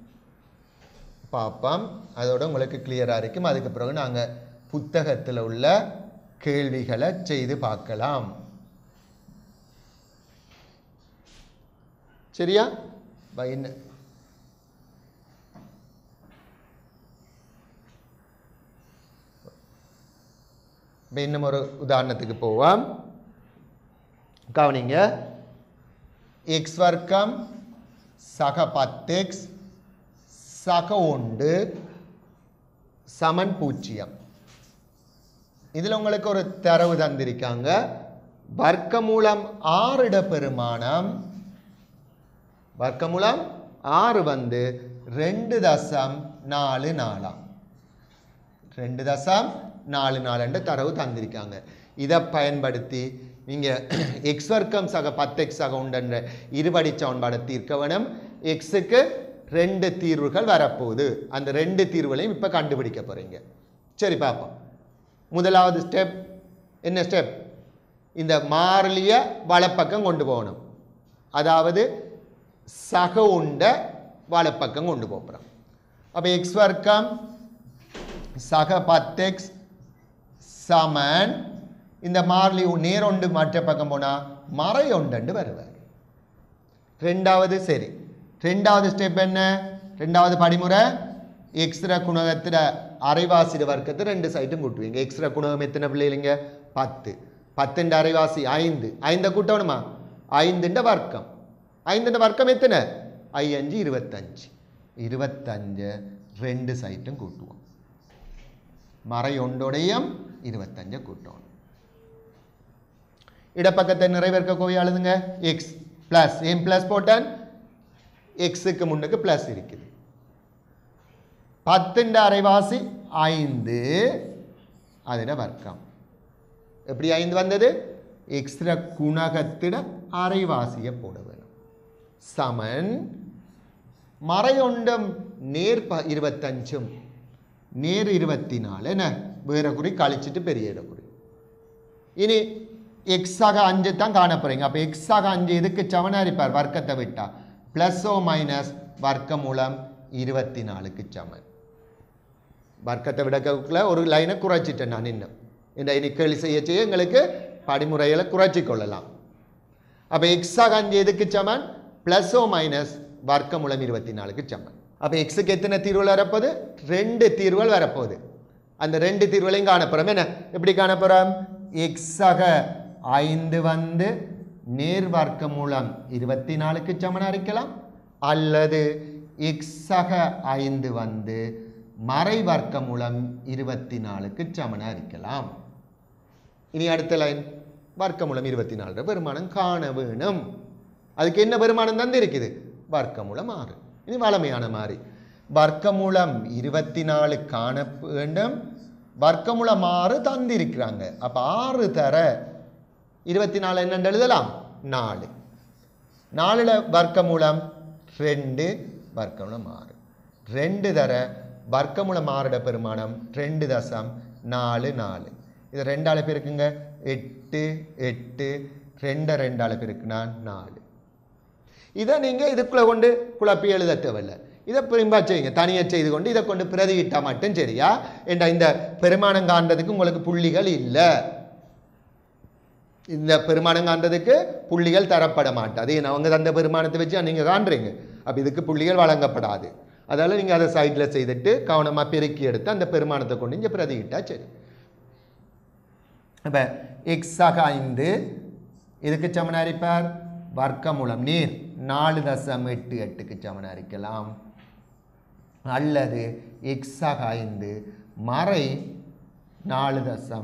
பார்ப்போம் அதோட உங்களுக்கு கிளியராக இருக்கும் அதுக்கு பிறகு நாங்கள் புத்தகத்தில் உள்ள கேள்விகளை செய்து பார்க்கலாம் சரியா ப- இன்ன- இப்போ இன்னும் ஒரு உதாரணத்துக்கு போவோம் கவனிங்க எக்ஸ் வர்க்கம் சக பத்தெக்ஸ் சக ஒன்று சமன் பூஜ்ஜியம் இதில் உங்களுக்கு ஒரு தரவு தந்திருக்காங்க வர்க்கமூலம் ஆறிட பெருமானம் வர்க்கமூலம் ஆறு வந்து ரெண்டு தசம் நாலு நாலாம் ரெண்டு தசம் நாலு நாலுன்ற தரவு தந்திருக்காங்க இதை பயன்படுத்தி நீங்கள் எக்ஸ் வர்க்கம் சக பத்து எக்ஸ் சக உண்டுன்ற இருபடி சமன்பாடை தீர்க்க வேணும் எக்ஸுக்கு ரெண்டு தீர்வுகள் வரப்போகுது அந்த ரெண்டு தீர்வுகளையும் இப்போ கண்டுபிடிக்க போகிறீங்க சரி பார்ப்போம் முதலாவது ஸ்டெப் என்ன ஸ்டெப் இந்த மாறிலிய வலப்பக்கம் கொண்டு போகணும் அதாவது சக உண்ட வலப்பக்கம் கொண்டு போகிறோம் அப்போ எக்ஸ் வர்க்கம் சக பத்தெக்ஸ் சமன் இந்த மாறிலி நேரொண்டு மற்ற பக்கம் போனால் மறை ஒன்று வருவார் ரெண்டாவது சரி ரெண்டாவது ஸ்டெப் என்ன ரெண்டாவது படிமுறை எக்ஸ்ர குணகத்தில் அரைவாசிட வர்க்கத்தை ரெண்டு சைட்டும் கூட்டுவீங்க எக்ஸ்ர குணகம் எத்தனை பிள்ளைங்க பத்து பத்துண்ட அரைவாசி ஐந்து ஐந்தை கூட்டணுமா ஐந்துண்ட வர்க்கம் ஐந்துண்ட வர்க்கம் எத்தனை ஐயஞ்சு இருபத்தஞ்சு இருபத்தஞ்சு ரெண்டு சைட்டும் கூட்டுவோம் மறை ஒன்றோடையும் இருபத்தஞ்சை கூட்டணும் இடப்பக்கத்தை நிறைவேற்க கோவை அழுதுங்க எக்ஸ் ப்ளஸ் ஏன் ப்ளஸ் போட்டான் எக்ஸுக்கு முன்னுக்கு ப்ளஸ் இருக்குது பத்துண்ட அரைவாசி ஐந்து அதிட வர்க்கம் எப்படி ஐந்து வந்தது எக்ஸ்ட்ரா குணகத்திட அரைவாசியை போட வேணும் சமன் மறையொண்டும் நேர் ப இருபத்தஞ்சும் நேர் இருபத்தி நாலு என்ன வேற குறி கழிச்சிட்டு பெரிய இட குறி இனி எக்ஸாக அஞ்சு தான் காண போறீங்க அப்போ எக்ஸாக அஞ்சு இதுக்கு சமனாக இருப்பார் வர்க்கத்தை விட்டா ப்ளஸ் ஓ மைனஸ் வர்க்க மூலம் இருபத்தி நாலுக்கு சமன் வர்க்கத்தை விடக்குள்ள ஒரு லைனை குறைச்சிட்டேன் நான் இன்னும் இந்த இனி கேள்வி செய்ய செய்ய எங்களுக்கு படிமுறைகளை குறைச்சி கொள்ளலாம் அப்போ எக்ஸாக அஞ்சு எதுக்கு சமன் ப்ளஸ் ஓ மைனஸ் வர்க்கமூலம் இருபத்தி நாலுக்கு சமன் அப்போ எக்ஸுக்கு எத்தனை தீர்வுகள் வரப்போகுது ரெண்டு தீர்வுகள் வரப்போகுது அந்த ரெண்டு தீர்வுகளையும் காணப்போகிறோம் என்ன எப்படி காணப்போகிறோம் எக்ஸாக ஐந்து வந்து நேர் வர்க்க மூலம் இருபத்தி நாலுக்கு சமனாக இருக்கலாம் அல்லது எக்ஸாக ஐந்து வந்து மறை வர்க்க மூலம் இருபத்தி நாலுக்கு சமனாக இருக்கலாம் இனி அடுத்த லைன் வர்க்கமூலம் இருபத்தி நாலு பெருமானம் காண வேணும் அதுக்கு என்ன பெருமானம் தந்து இருக்குது வர்க்கமூலம் ஆறு இனி வளமையான மாறி வர்க்கமூலம் இருபத்தி நாலு காண வேண்டும் வர்க்கமூலம் ஆறு தந்திருக்கிறாங்க அப்ப ஆறு தர இருபத்தி நாலு என்னென்று எழுதலாம் நாலு நாலுல வர்க்கமூலம் ரெண்டு வர்க்கமூலம் ஆறு ரெண்டு தர வர்க்கமூலம் ஆறுட பெருமானம் ரெண்டு தசம் நாலு நாலு இது ரெண்டால பெருக்குங்க எட்டு எட்டு ரெண்டு ரெண்டால பெருக்குனா நாலு இதை நீங்கள் இதுக்குள்ளே கொண்டு குழப்பி எழுத தேவையில்லை இதை பிரிம்பா செய்யுங்க தனியாக செய்து கொண்டு இதை கொண்டு பிரதியிட்டா மட்டும் சரியா என்ற இந்த பெருமானம் காண்றதுக்கு உங்களுக்கு புள்ளிகள் இல்லை இந்த பெருமானம் காண்றதுக்கு புள்ளிகள் தரப்பட மாட்டாது ஏன்னா அவங்க தந்த பெருமானத்தை வச்சு நீங்கள் காண்றீங்க அப்போ இதுக்கு புள்ளிகள் வழங்கப்படாது அதால் நீங்கள் அதை சைடில் செய்துட்டு கவனமாக பெருக்கி எடுத்து அந்த பெருமானத்தை கொண்டு இங்கே பிரதியிட்டா சரி அப்போ எக்ஸாக ஐந்து இதுக்கு சமனாக இருப்பார் வர்க்கமூலம் நீர் நாலு தசம் எட்டு எட்டுக்கு சமனாக இருக்கலாம் அல்லது எக்ஸாக ஐந்து மறை நாலு தசம்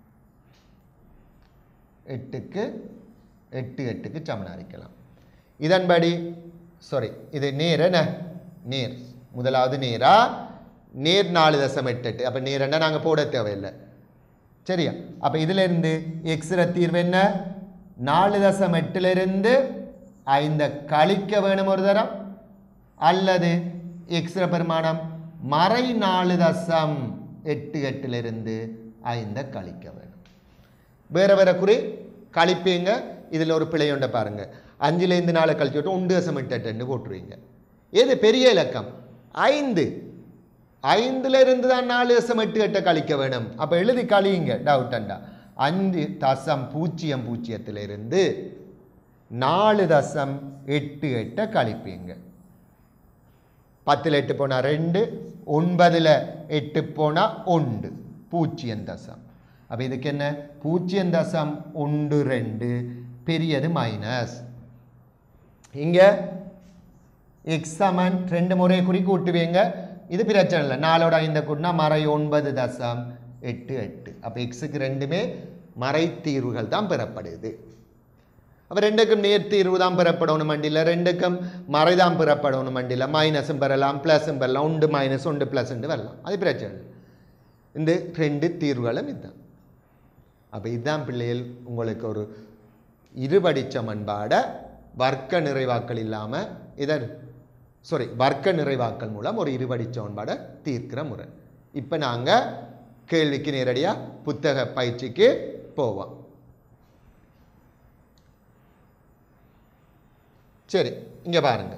எட்டுக்கு எட்டு எட்டுக்கு சமனாக இருக்கலாம் இதன்படி சாரி இது நேர் என்ன நேர் முதலாவது நேரா நேர் நாலு தசம் எட்டு எட்டு அப்போ நேரன்னா நாங்கள் போட தேவையில்லை சரியா அப்போ இதிலிருந்து எக்ஸிர தீர்வு என்ன நாலு தசம் எட்டிலிருந்து ஐந்த கழிக்க வேணும் ஒரு தரம் அல்லது எக்ஸிர பெருமானம் மறை நாலு தசம் எட்டு எட்டிலிருந்து ஐந்த கழிக்க வேணும் வேற வேற குறி கழிப்பீங்க இதில் ஒரு பிழையுண்ட பாருங்க அஞ்சுலேருந்து நாலு கழிச்சு விட்டு ஒன்று தசம் எட்டு எட்டுன்னு போட்டுருவீங்க எது பெரிய இலக்கம் ஐந்து ஐந்துல இருந்து தான் நாலு தசம் எட்டு எட்டை கழிக்க வேணும் அப்போ எழுதி கழியுங்க டவுட் அண்டா அஞ்சு தசம் பூஜ்ஜியம் பூஜ்ஜியத்திலிருந்து நாலு தசம் எட்டு எட்டை கழிப்பீங்க பத்தில் எட்டு போனால் ரெண்டு ஒன்பதில் எட்டு போனால் ஒன்று பூஜ்ஜியம் தசம் அப்போ இதுக்கு என்ன பூஜ்ஜியம் தசம் ஒன்று ரெண்டு பெரியது மைனஸ் இங்கே எக்ஸ் சமன் ரெண்டு முறை குறி கூட்டுவீங்க இது பிரச்சனை இல்லை நாலோட ஐந்த கூட்டினா மறை ஒன்பது தசம் எட்டு எட்டு அப்போ எக்ஸுக்கு ரெண்டுமே மறை தீர்வுகள் தான் பெறப்படுது அப்போ ரெண்டுக்கும் நேர் தீர்வு தான் பெறப்படணும் மண்டியில் ரெண்டுக்கும் மறை தான் பெறப்படணும் மண்டியில் மைனஸும் பெறலாம் ப்ளஸும் பெறலாம் உண்டு மைனஸ் உண்டு ப்ளஸ் வரலாம் அது பிரச்சனை இல்லை இந்த ரெண்டு தீர்வுகளும் இதுதான் அப்போ இதுதான் பிள்ளைகள் உங்களுக்கு ஒரு இருபடி சமன்பாட வர்க்க நிறைவாக்கல் இல்லாமல் இதன் சாரி வர்க்க நிறைவாக்கல் மூலம் ஒரு இருபடி சமன்பாடை தீர்க்கிற முறை இப்போ நாங்கள் கேள்விக்கு நேரடியாக புத்தக பயிற்சிக்கு போவோம் சரி இங்கே பாருங்க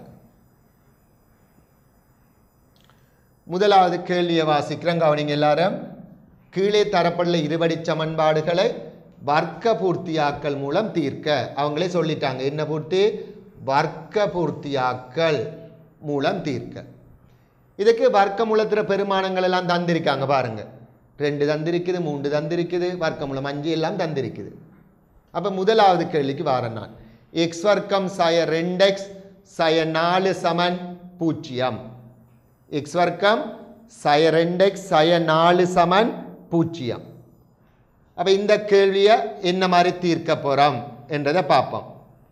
முதலாவது கேள்வியை வாசிக்கிறேன் கவனிங்க எல்லாரும் கீழே தரப்பட்டுள்ள இருபடி சமன்பாடுகளை வர்க்க பூர்த்தியாக்கல் மூலம் தீர்க்க அவங்களே சொல்லிட்டாங்க என்ன பூர்த்தி வர்க்க பூர்த்தியாக்கல் மூலம் தீர்க்க இதுக்கு வர்க்க மூலத்திர பெருமானங்கள் எல்லாம் தந்திருக்காங்க பாருங்க ரெண்டு தந்திருக்குது மூன்று தந்திருக்குது வர்க்க மூலம் அஞ்சு எல்லாம் தந்திருக்குது அப்போ முதலாவது கேள்விக்கு வாரேன் நான் எக்ஸ் வர்க்கம் சய ரெண்டு எக்ஸ் சய நாலு சமன் பூஜ்ஜியம் எக்ஸ் வர்க்கம் சய ரெண்டு எக்ஸ் சய நாலு சமன் பூஜ்ஜியம் அப்போ இந்த கேள்வியை என்ன மாதிரி தீர்க்க போகிறோம் என்றதை பார்ப்போம்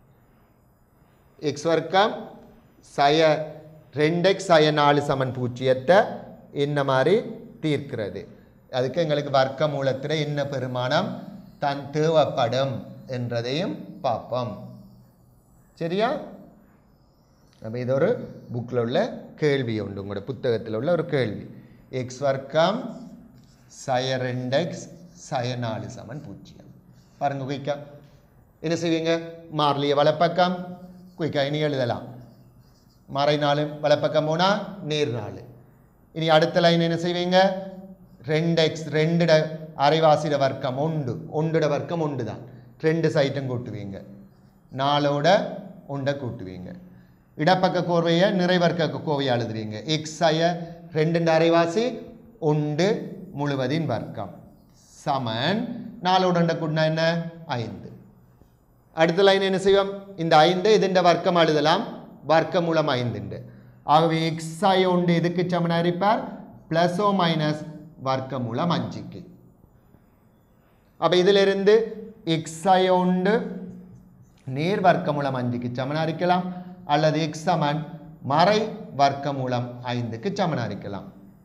எக்ஸ் வர்க்கம் சய ரெண்டு எக்ஸ் சய நாலு சமன் பூஜ்ஜியத்தை என்ன மாதிரி தீர்க்கிறது அதுக்கு எங்களுக்கு வர்க்க மூலத்தில் என்ன பெருமானம் தன் தேவைப்படும் என்றதையும் பார்ப்போம் சரியா அப்போ இது ஒரு புக்கில் உள்ள கேள்வி உண்டு உங்களோட புத்தகத்தில் உள்ள ஒரு கேள்வி எக்ஸ் வர்க்கம் சய ரெண்டு எக்ஸ் சய நாலு சமன் பூஜ்ஜியம் பாருங்க குயிக்கா என்ன செய்வீங்க மார்லிய வலப்பக்கம் குயிக்கா இனி எழுதலாம் மறை நாலு வலப்பக்கம் போனால் நேர் நாலு இனி அடுத்த லைன் என்ன செய்வீங்க ரெண்டு எக்ஸ் ரெண்டுட அரைவாசிட வர்க்கம் ஒன்று ஒன்றுட வர்க்கம் ஒன்று தான் ரெண்டு சைட்டும் கூட்டுவீங்க நாலோட ஒன்றை கூட்டுவீங்க இடப்பக்க கோர்வையை நிறைவர்க்க கோவையை எழுதுவீங்க எக்ஸ் ஐய ரெண்டு அரைவாசி ஒன்று முழுவதின் வர்க்கம் சமன் நாலோட ஒன்றை கூட்டினா என்ன ஐந்து அடுத்த லைன் என்ன செய்வோம் இந்த ஐந்து ഇതിൻ്റെ വർക്കം എഴുതலாம் വർക്കമൂലം ஐந்துണ്ട് ஆகவே எக்ஸ் ஐ உண்டு எதுக்கு சமனாக இருப்பார் ப்ளஸோ மைனஸ் வர்க்கமூலம் அஞ்சுக்கு அப்போ இதிலிருந்து எக்ஸ் ஐ உண்டு நேர் வர்க்கமூலம் அஞ்சுக்கு சமனாக இருக்கலாம் அல்லது எக்ஸ் சமன் மறை வர்க்கமூலம் ஐந்துக்கு சமனாக இருக்கலாம்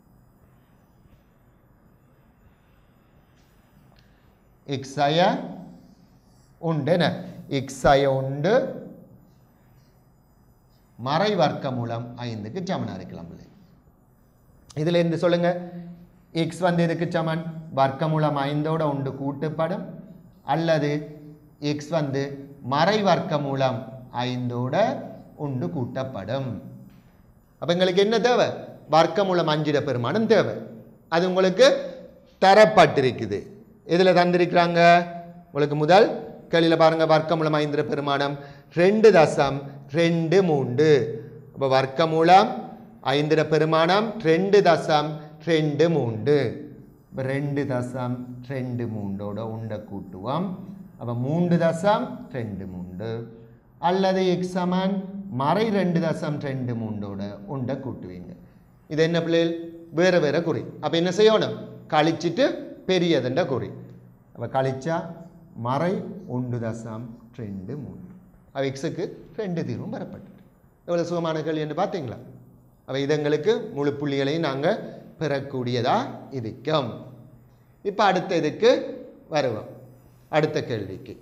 எக்ஸ் ஐ ഉണ്ട് என்ன எக்ஸ் ஐ உண்டு மறை வர்க்க மூலம் ஐந்துக்கு சமனாக இருக்கலாம் பிள்ளை இதில் இருந்து சொல்லுங்க எக்ஸ் வந்து எதுக்கு சமன் வர்க்க மூலம் ஐந்தோட உண்டு கூட்டுப்படும் அல்லது எக்ஸ் வந்து மறை வர்க்க மூலம் ஐந்தோட உண்டு கூட்டப்படும் அப்போ எங்களுக்கு என்ன தேவை வர்க்க மூலம் அஞ்சிட பெருமானம் தேவை அது உங்களுக்கு தரப்பட்டிருக்குது எதில் தந்திருக்கிறாங்க உங்களுக்கு முதல் கேள்வியில் பாருங்க வர்க்கமூலம் ஐந்திர பெருமானம் ரெண்டு தசம் ரெண்டு மூன்று அப்போ வர்க்கமூலம் ஐந்திர பெருமானம் ரெண்டு தசம் ரெண்டு மூன்று இப்போ ரெண்டு தசம் ரெண்டு மூன்றோட உண்டை கூட்டுவோம் அப்போ மூன்று தசம் ரெண்டு மூன்று அல்லது எக்ஸ் சமன் மறை ரெண்டு தசம் ரெண்டு மூன்றோட உண்டை கூட்டுவீங்க இது என்ன பிள்ளைகள் வேறு வேறு குறி அப்போ என்ன செய்யணும் கழிச்சிட்டு பெரியதுன்ற குறி அப்போ கழிச்சா மறை ஒன்று தசம் ரெண்டு மூன்று அவ எக்ஸுக்கு ரெண்டு தீர்வும் பெறப்பட்டது எவ்வளோ சுகமான கேள்வி என்று பார்த்தீங்களா அவ இதங்களுக்கு முழு புள்ளிகளையும் நாங்கள் பெறக்கூடியதாக இருக்கும் இப்போ அடுத்த இதுக்கு வருவோம் அடுத்த கேள்விக்கு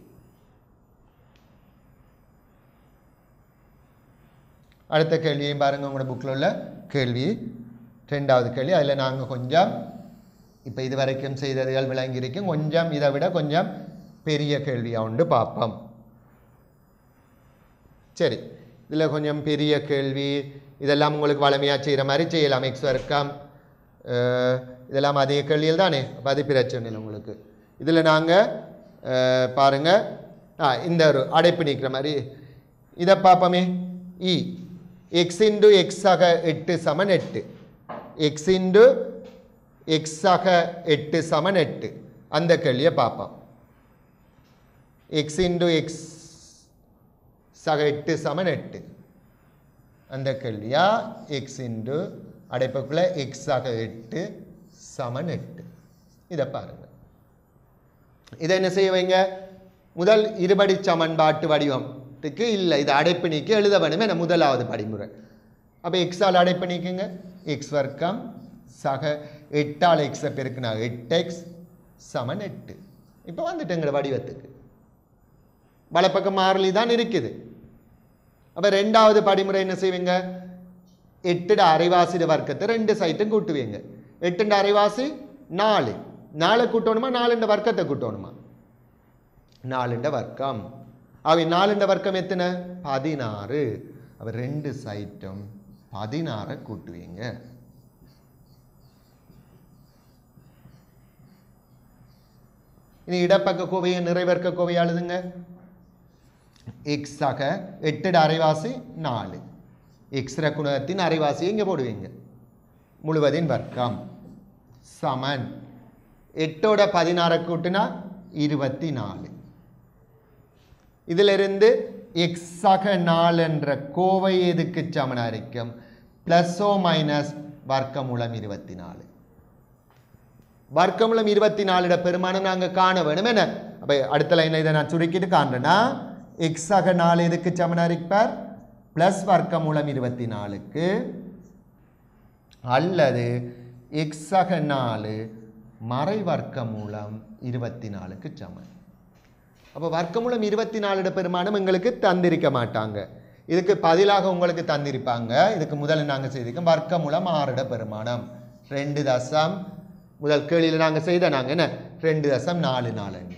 அடுத்த கேள்வியையும் பாருங்க உங்களோட புக்கில் உள்ள கேள்வி ரெண்டாவது கேள்வி அதில் நாங்கள் கொஞ்சம் இப்போ இது வரைக்கும் செய்ததுகள் விளங்கியிருக்கும் கொஞ்சம் இதை விட கொஞ்சம் பெரிய கேள்வியாக உண்டு பார்ப்போம் சரி இதில் கொஞ்சம் பெரிய கேள்வி இதெல்லாம் உங்களுக்கு வளமையாக செய்கிற மாதிரி செய்யலாம் எக்ஸ் வர்க்கம் அஹ், இதெல்லாம் அதே கேள்வியில் தானே அப்போ அது பிரச்சனை இல்லை உங்களுக்கு இதில் நாங்கள் பாருங்கள் ஆ இந்த ஒரு அடைப்பு நிற்கிற மாதிரி இதை பார்ப்போமே இ எக்ஸ் இன்டு எக்ஸாக எட்டு சமன் எட்டு எக்ஸ் இன்டு எக்ஸாக எட்டு சமன் எட்டு அந்த கேள்வியை பார்ப்போம் எக்ஸ் இன்டு எக்ஸ் சக எட்டு சமன் எட்டு அந்த கேள்வியா எக்ஸ் இன்டு அடைப்புக்குள்ள எக்ஸ் ஆக எட்டு சமன் எட்டு இதை பாருங்க இதை என்ன செய்ய வைங்க முதல் இருபடி சமன்பாட்டு வடிவத்துக்கு இல்லை இது அடைப்பு நீக்கி எழுத வேணுமே என்ன முதலாவது படிமுறை அப்போ எக்ஸால் அடைப்பு நீக்குங்க எக்ஸ் வர்க்கம் சக எட்டால் எக்ஸை பெருக்குனா எட்டு எக்ஸ் சமன் எட்டு இப்போ வந்துட்டுங்கிற வடிவத்துக்கு வலப்பக்கம் மாறிலி தான் இருக்குது அப்போ ரெண்டாவது படிமுறை என்ன செய்வீங்க எட்டுட அரைவாசிட வர்க்கத்தை ரெண்டு சைட்டும் கூட்டுவீங்க எட்டுண்ட அரைவாசி நாலு நாலு கூட்டணுமா நாலுண்ட வர்க்கத்தை கூட்டணுமா நாலுண்ட வர்க்கம் அவை நாலுண்ட வர்க்கம் எத்தனை பதினாறு அவ ரெண்டு சைட்டும் பதினாறை கூட்டுவீங்க இனி இடப்பக்க கோவையை நிறைவேற்க கோவையை எழுதுங்க எக்ஸாக எட்டுட அரைவாசி நாலு எக்ஸ்ர குணகத்தின் அரைவாசியை இங்கே போடுவீங்க முழுவதின் வர்க்கம் சமன் எட்டோட பதினாறை கூட்டினா இருபத்தி நாலு இதிலிருந்து எக்ஸாக நாலு என்ற கோவை எதுக்கு சமனா இருக்கும் ப்ளஸ்ஸோ மைனஸ் வர்க்கமூலம் இருபத்தி நாலு வர்க்கமூலம் இருபத்தி நாலுட பெருமானம் நாங்கள் காண வேணும் என்ன அப்போ அடுத்த லைனில் இதை நான் சுருக்கிட்டு காண்றேன்னா எக்ஸாக நாலு எதுக்கு சமனா இருப்பார் ப்ளஸ் வர்க்கமூலம் இருபத்தி நாலுக்கு அல்லது எக்ஸாக நாலு மறை வர்க்கமூலம் இருபத்தி நாலுக்கு சமன் அப்போ வர்க்கமூலம் இருபத்தி நாலுட பெருமானம் எங்களுக்கு தந்திருக்க மாட்டாங்க இதுக்கு பதிலாக உங்களுக்கு தந்திருப்பாங்க இதுக்கு முதல்ல நாங்கள் செய்திருக்கோம் வர்க்கமூலம் ஆறிட பெருமானம் ரெண்டு தசம் முதல் கேள்வியில் நாங்கள் செய்த நாங்கள் என்ன ரெண்டு தசம் நாலு நாலு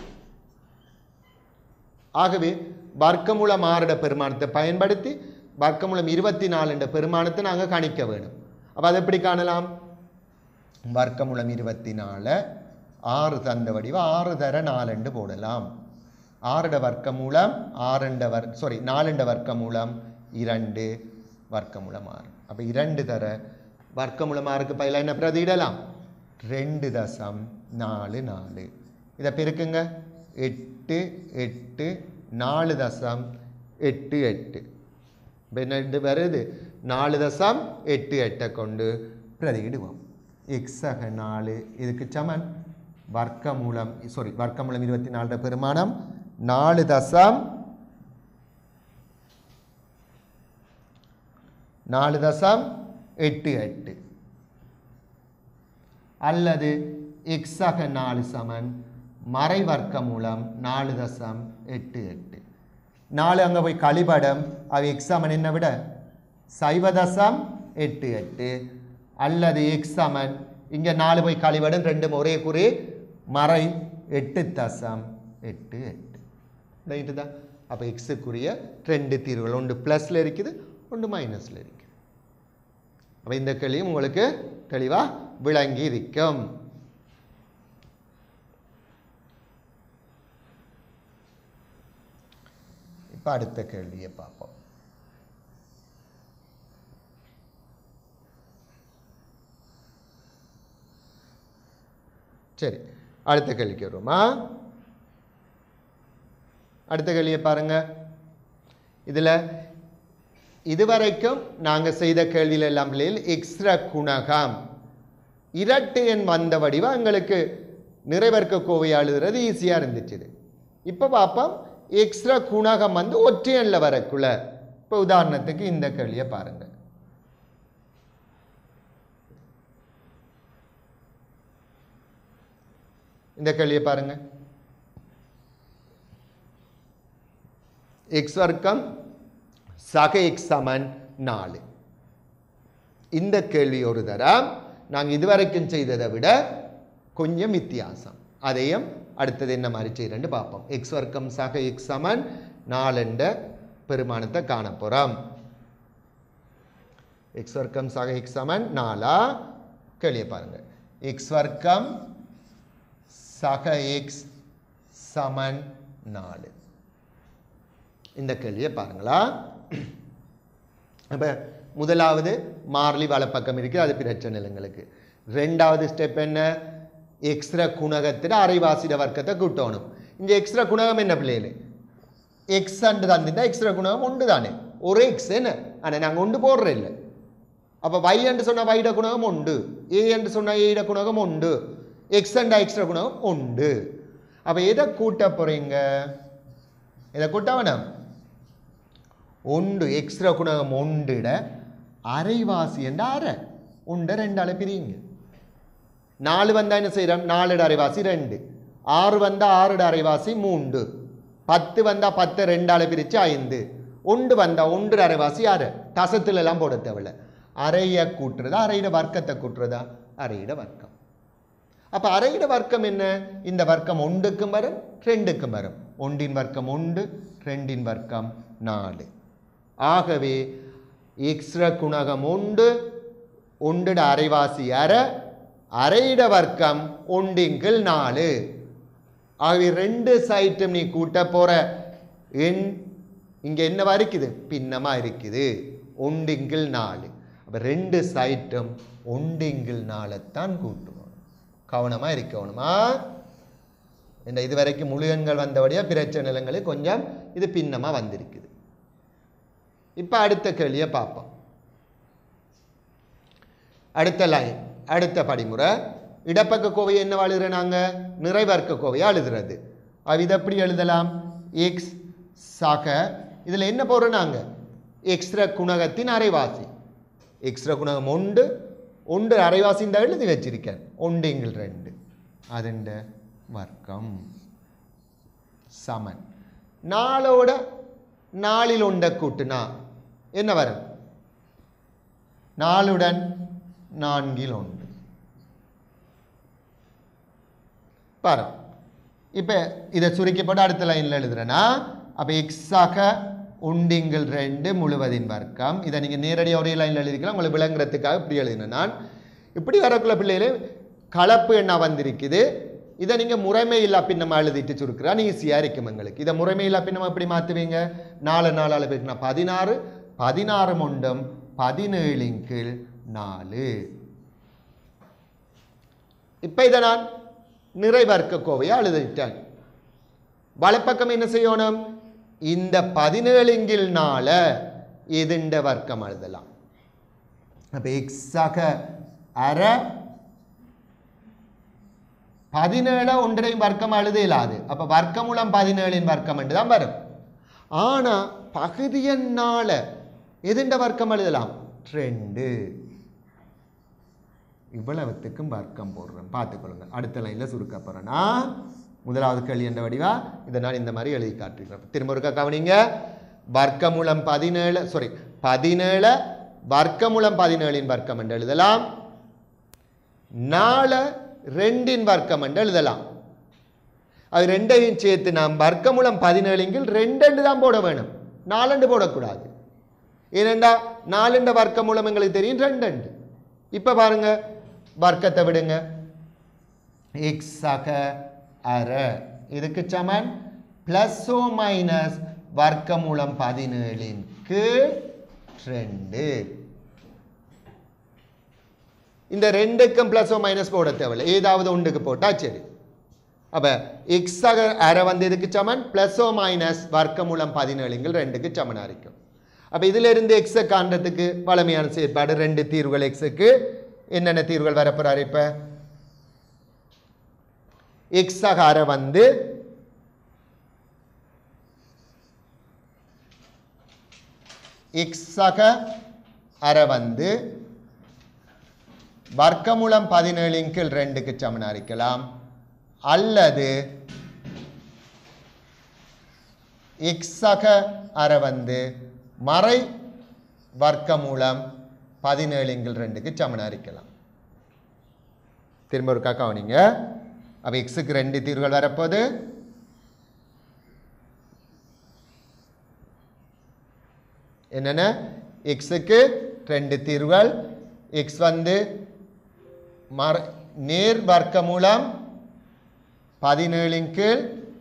ஆகவே வர்க்கமூலம் ஆறிட பெருமானத்தை பயன்படுத்தி வர்க்கமூலம் இருபத்தி நாலு என்ற பெருமானத்தை நாங்கள் கணிக்க வேணும் அப்போ அதை எப்படி காணலாம் வர்க்கமூலம் இருபத்தி நாலு ஆறு தந்த வடிவம் ஆறு தர நாலண்டு போடலாம் ஆறுட வர்க்கமூலம் ஆறுண்ட வர் சாரி நாலுண்ட வர்க்கமூலம் இரண்டு வர்க்கமூலம் ஆறு அப்போ இரண்டு தர வர்க்கமூலம் ஆறுக்கு பதிலாக என்ன பிரதியிடலாம் ரெண்டு தசம் நாலு நாலு இதை பெருக்குங்க எட்டு எட்டு நாலு தசம் எட்டு எட்டு இப்போ என்ன இது வருது நாலு தசம் எட்டு எட்டை கொண்டு பிரதியிடுவோம் எக்ஸக நாலு இதுக்கு சமன் வர்க்கமூலம் சாரி வர்க்கமூலம் இருபத்தி நாலு பெருமானம் நாலு தசம் நாலு தசம் எட்டு எட்டு அல்லது எக்ஸக நாலு சமன் மறை வர்க்க மூலம் நாலு தசம் எட்டு எட்டு நாலு அங்கே போய் கழிபடம் அவ எக்ஸாமன் என்ன விட சைவ தசம் எட்டு எட்டு அல்லது எக்ஸாமன் இங்கே நாலு போய் கழிபடம் ரெண்டும் ஒரே குறி மறை எட்டு தசம் எட்டு எட்டு ரைட்டு தான் அப்போ எக்ஸுக்குரிய ரெண்டு தீர்வுகள் ஒன்று ப்ளஸில் இருக்குது ஒன்று மைனஸில் இருக்குது அப்போ இந்த கேள்வியும் உங்களுக்கு தெளிவாக விளங்கி இருக்கும் இப்போ அடுத்த கேள்வியை பார்ப்போம் சரி அடுத்த கேள்விக்கு வருவோமா அடுத்த கேள்வியை பாருங்க இதில் இதுவரைக்கும் நாங்கள் செய்த கேள்வியில் எல்லாம் பிள்ளைகள் எக்ஸ்ட்ரா குணகம் இரட்டு எண் வந்த வடிவம் எங்களுக்கு நிறைவர்க்க கோவை எழுதுறது ஈஸியாக இருந்துச்சு இப்போ பார்ப்போம் எக்ஸ்ட்ரா குணகம் வந்து ஒற்றை எண்ணில் வரக்குள்ள இப்போ உதாரணத்துக்கு இந்த கேள்வியை பாருங்க இந்த கேள்வியை பாருங்க எக்ஸ் வர்க்கம் சக எக்ஸ் சமன் நாலு இந்த கேள்வி ஒரு தரம் நாங்கள் இதுவரைக்கும் செய்ததை விட கொஞ்சம் வித்தியாசம் அதையும் அடுத்தது என்ன மாதிரி செய்கிறேன்னு பார்ப்போம் எக்ஸ் வர்க்கம் சக எக்ஸ் சமன் நாலெண்ட பெருமானத்தை காண போகிறோம் எக்ஸ் வர்க்கம் சக எக்ஸ் சமன் நாலா கேள்வியை பாருங்க எக்ஸ் வர்க்கம் சக எக்ஸ் சமன் நாலு இந்த கேள்வியை பாருங்களா அப்போ முதலாவது மார்லி வலப்பக்கம் இருக்குது அது பிரச்சனை இல்லை எங்களுக்கு ரெண்டாவது ஸ்டெப் என்ன எக்ஸ்ட்ரா குணகத்தில் அரைவாசிட வர்க்கத்தை கூட்டணும் இங்கே எக்ஸ்ட்ரா குணகம் என்ன பிள்ளைகள் எக்ஸ் அண்டு தந்துட்டா எக்ஸ்ட்ரா குணகம் உண்டு தானே ஒரு எக்ஸ் என்ன ஆனால் நாங்கள் உண்டு போடுற இல்லை அப்போ y என்று சொன்னால் வைட குணகம் உண்டு ஏ என்று சொன்னால் ஏட குணகம் உண்டு எக்ஸ் அண்டா எக்ஸ்ட்ரா குணகம் உண்டு அப்போ எதை கூட்ட போகிறீங்க இதை கூட்ட வேணாம் உண்டு எக்ஸ்ட்ரா குணகம் உண்டுட அரைவாசி என்ற அரை உண்டு ரெண்டால பிரியுங்க நாலு வந்தா என்ன செய்கிறோம் நாலுட அரைவாசி ரெண்டு ஆறு வந்தா ஆறுட அரைவாசி மூன்று பத்து வந்தா பத்து ரெண்டால பிரித்து ஐந்து ஒன்று வந்தா ஒன்று அரைவாசி அரை தசத்துல எல்லாம் போட தேவையில்ல அரைய கூட்டுறதா அரையிட வர்க்கத்தை கூட்டுறதா அரையிட வர்க்கம் அப்போ அரையிட வர்க்கம் என்ன இந்த வர்க்கம் ஒன்றுக்கும் வரும் ரெண்டுக்கும் வரும் ஒன்றின் வர்க்கம் ஒன்று ரெண்டின் வர்க்கம் நாலு ஆகவே எக்ஸ்ட்ரா குணகம் உண்டு ஒன்றுட அரைவாசி அரை அரையிட வர்க்கம் ஒண்டிங்கில் நாலு ஆகவே ரெண்டு சைட்டும் நீ கூட்ட போற எண் இங்க என்னவா இருக்குது பின்னமா இருக்குது ஒண்டிங்கில் நாலு அப்ப ரெண்டு சைட்டும் ஒண்டிங்கில் நாலைத்தான் கூட்டுவோம் கவனமா இருக்கணுமா இந்த இது வரைக்கும் முழு எண்கள் வந்தபடியா பிரச்சனை நிலங்களில் கொஞ்சம் இது பின்னமா வந்திருக்குது இப்போ அடுத்த கேள்வியை பார்ப்போம் அடுத்த லைன் அடுத்த படிமுறை இடப்பக்க கோவையை என்ன எழுதுற நாங்கள் நிறைவர்க்க கோவையை எழுதுறது அது இதை எப்படி எழுதலாம் எக்ஸ் சக இதில் என்ன போடுறோம் நாங்கள் எக்ஸ்ட்ரா குணகத்தின் அரைவாசி எக்ஸ்ட்ரா குணகம் ஒன்று ஒன்று அரைவாசி இந்த எழுதி வச்சிருக்கேன் ஒன்றுங்கள் ரெண்டு அதுண்ட வர்க்கம் சமன் நாலோட நாலில் ஒன்றை கூட்டுனா என்ன வரும் நாலுடன் நான்கில் ஒன்று பாரு இப்போ இதை சுருக்கி போட்டு அடுத்த லைனில் எழுதுறேன்னா அப்போ எக்ஸாக உண்டிங்கள் ரெண்டு முழுவதின் வர்க்கம் இதை நீங்கள் நேரடியாக ஒரே லைனில் எழுதிக்கலாம் உங்களுக்கு விளங்குறதுக்காக இப்படி எழுதினேன் நான் இப்படி வரக்குள்ள பிள்ளைகளே கலப்பு என்ன வந்திருக்குது இதை நீங்கள் முறைமையில்லா பின்னமாக எழுதிட்டு சுருக்கிறான் ஈஸியாக இருக்கும் எங்களுக்கு இதை முறைமையில்லா பின்னமாக எப்படி மாற்றுவீங்க நாலு நாலால் பேருக்குன்னா பதினாறு பதினாறு முண்டம் பதினேழின் கீழ் நாலு இப்போ இதை நான் நிறைவர்க்க கோவையை எழுதிட்டேன் வலப்பக்கம் என்ன செய்யணும் இந்த பதினேழுங்கில் நாள எதுண்ட வர்க்கம் எழுதலாம் அப்போ எக்ஸாக அரை பதினேழு ஒன்றையும் வர்க்கம் எழுத இயலாது அப்போ வர்க்கமூலம் பதினேழின் வர்க்கம் என்று தான் வரும் ஆனால் பகுதியன்னால எதுண்ட வர்க்கம் எழுதலாம் ரெண்டு இவ்வளவுத்துக்கும் வர்க்கம் போடுறேன் பார்த்துக்கொள்ளுங்க அடுத்த லைனில் சுருக்க போகிறேன்னா முதலாவது கேள்வி என்ற வடிவா இதை நான் இந்த மாதிரி எழுதி காட்டுகிறேன் திரும்ப ஒருக்கா கவனிங்க வர்க்கமூலம் பதினேழு சாரி பதினேழு வர்க்கமூலம் பதினேழின் வர்க்கம் என்று எழுதலாம் நாலு ரெண்டின் வர்க்கம் என்று எழுதலாம் அது ரெண்டையும் சேர்த்து நாம் வர்க்கமூலம் பதினேழுங்கில் ரெண்டு தான் போட வேணும் நாலண்டு போடக்கூடாது ஏனெண்டா நாலுண்ட வர்க்கமூலம் எங்களுக்கு தெரியும் ரெண்டு இப்போ பாருங்க வர்க்கத்தை விடுங்க எக்ஸாக அரை இதுக்கு சமன் பிளஸ் ஓ மைனஸ் வர்க்கமூலம் பதினேழின் கீழ் ரெண்டு இந்த ரெண்டுக்கும் பிளஸ் ஓ மைனஸ் போட தேவையில்லை ஏதாவது ஒன்றுக்கு போட்டா சரி அப்போ எக்ஸ் அரை வந்து இதுக்கு சமன் பிளஸ் ஓ மைனஸ் வர்க்கமூலம் பதினேழுங்கள் ரெண்டுக்கு சமனாக இருக்கும் அப்போ இதிலிருந்து எக்ஸை காண்றதுக்கு வளமையான செயற்பாடு ரெண்டு தீர்வுகள் எக்ஸுக்கு என்னென்ன தீர்வுகள் வரப்போறாரு இப்போ எக்ஸாக அரை வந்து எக்ஸாக அரை வந்து வர்க்கமூலம் பதினேழின் கீழ் ரெண்டுக்கு சமனாக இருக்கலாம் அல்லது எக்ஸாக அரை வந்து மறை வர்க்கமூலம் பதினேழுங்கள் ரெண்டுக்கு சமனாக இருக்கலாம் திரும்ப ஒரு கவனிங்க அப்போ எக்ஸுக்கு ரெண்டு தீர்வுகள் வரப்போகுது என்னென்ன எக்ஸுக்கு ரெண்டு தீர்வுகள் எக்ஸ் வந்து மர நேர் வர்க்கமூலம் பதினேழின் கீழ்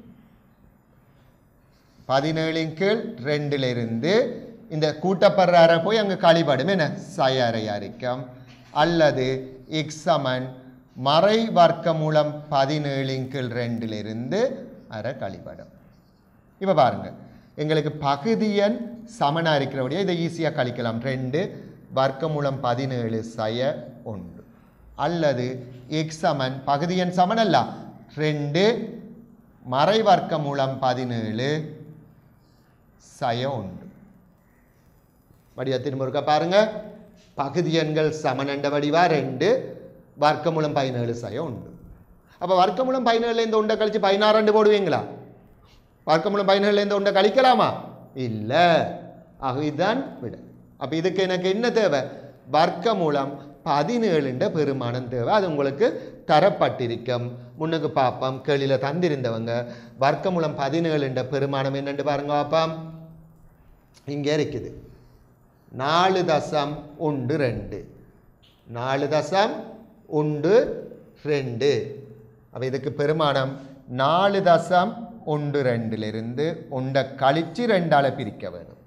பதினேழின் கீழ் ரெண்டிலிருந்து இந்த கூட்டப்படுற அறை போய் அங்கே கழிபடும் என்ன சயறையா இருக்கும் அல்லது எக்ஸ் சமன் மறை வர்க்கமூலம் பதினேழின் கீழ் ரெண்டிலிருந்து அரை கழிபடும் இப்போ பாருங்க எங்களுக்கு பகுதியன் சமனாக இருக்கிறபடியே இதை ஈஸியாக கழிக்கலாம் ரெண்டு வர்க்கமூலம் பதினேழு சய ஒன்று அல்லது எக்ஸ் சமன் பகுதியன் சமன் அல்ல ரெண்டு மறை வர்க்கமூலம் பதினேழு சய ஒன்று வடிவா திரும்ப ஒருக்கா பாருங்க பகுதி எண்கள் சமனண்ட வடிவா ரெண்டு வர்க்கமூலம் பதினேழு சய உண்டு அப்போ வர்க்கமூலம் பதினேழுலேருந்து உண்டை கழிச்சு பதினாறு போடுவீங்களா வர்க்கமூலம் பதினேழுலேருந்து உண்டை கழிக்கலாமா இல்லை ஆக இதுதான் விட அப்போ இதுக்கு எனக்கு என்ன தேவை வர்க்கமூலம் பதினேழுண்ட பெருமானம் தேவை அது உங்களுக்கு தரப்பட்டிருக்கும் முன்னுக்கு பார்ப்போம் கேளியில் தந்திருந்தவங்க வர்க்கமூலம் பதினேழுண்ட பெருமானம் என்னன்னு பாருங்க பார்ப்போம் இங்கே இருக்குது நாலு தசம் ஒன்று ரெண்டு நாலு தசம் ஒன்று ரெண்டு அப்போ இதுக்கு பெருமானம் நாலு தசம் ஒன்று ரெண்டிலிருந்து ஒன்றை கழிச்சு ரெண்டால பிரிக்க வேணும்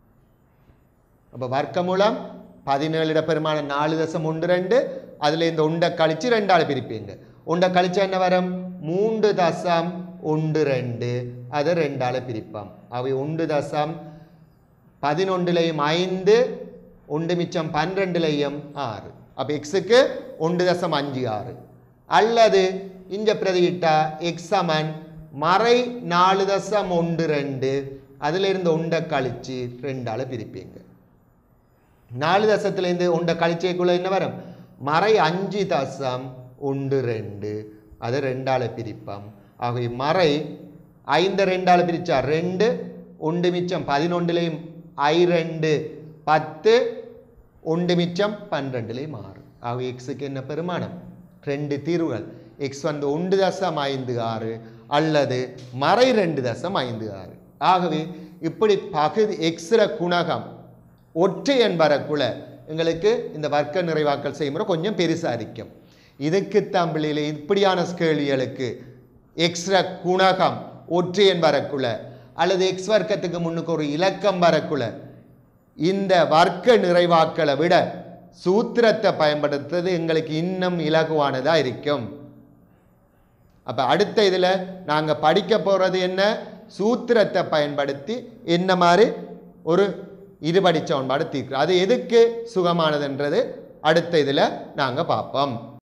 அப்போ வர்க்கமூலம் பதினேழுட பெருமானம் நாலு தசம் ஒன்று ரெண்டு அதில் இந்த உண்டை கழிச்சு ரெண்டால பிரிப்பீங்க உண்டை கழிச்சா என்ன வரும் மூன்று தசம் ஒன்று ரெண்டு அதை ரெண்டால பிரிப்போம் அவை ஒன்று தசம் பதினொன்றுலையும் ஐந்து ஒன்று மிச்சம் பன்னிரெண்டுலையும் ஆறு அப்போ எக்ஸுக்கு ஒன்று தசம் அஞ்சு ஆறு அல்லது இங்க பிரதியிட்டா எக்ஸ் சமன் மறை நாலு தசம் ஒன்று ரெண்டு அதுல இருந்து ஒன்றை கழிச்சு ரெண்டால பிரிப்பீங்க நாலு தசத்துலேருந்து ஒன்றை கழிச்சேக்குள்ள என்ன வரும் மறை அஞ்சு தசம் ஒன்று ரெண்டு அதை ரெண்டால பிரிப்போம் ஆகவே மறை ஐந்து ரெண்டால பிரிச்சா ரெண்டு ஒன்று மிச்சம் பதினொன்றுலேயும் ஐ ரெண்டு பத்து ஒன்று மிச்சம் பன்னிரெண்டுலேயும் ஆறு ஆக எக்ஸுக்கு என்ன பெருமானம் ரெண்டு தீர்வுகள் எக்ஸ் வந்து ஒன்று தசம் ஐந்து ஆறு அல்லது மறை ரெண்டு தசம் ஐந்து ஆறு ஆகவே இப்படி பகுதி எக்ஸ்ர குணகம் ஒற்றையன் வரக்குள்ள எங்களுக்கு இந்த வர்க்க நிறைவாக்கல் செய்முறை கொஞ்சம் பெருசாக இருக்கும் இதுக்கு தம்பிளில் இப்படியான கேள்விகளுக்கு எக்ஸ்ர குணகம் ஒற்றையன் வரக்குள்ள அல்லது எக்ஸ் வர்க்கத்துக்கு முன்னுக்கு ஒரு இலக்கம் வரக்குள்ள இந்த வர்க்க நிறைவாக்களை விட சூத்திரத்தை பயன்படுத்துறது எங்களுக்கு இன்னும் இலகுவானதாக இருக்கும் அப்போ அடுத்த இதில் நாங்கள் படிக்க போகிறது என்ன சூத்திரத்தை பயன்படுத்தி என்ன மாதிரி ஒரு இருபடி சமன்பாடு தீர்க்கிறோம் அது எதுக்கு சுகமானதுன்றது அடுத்த இதில் நாங்கள் பார்ப்போம்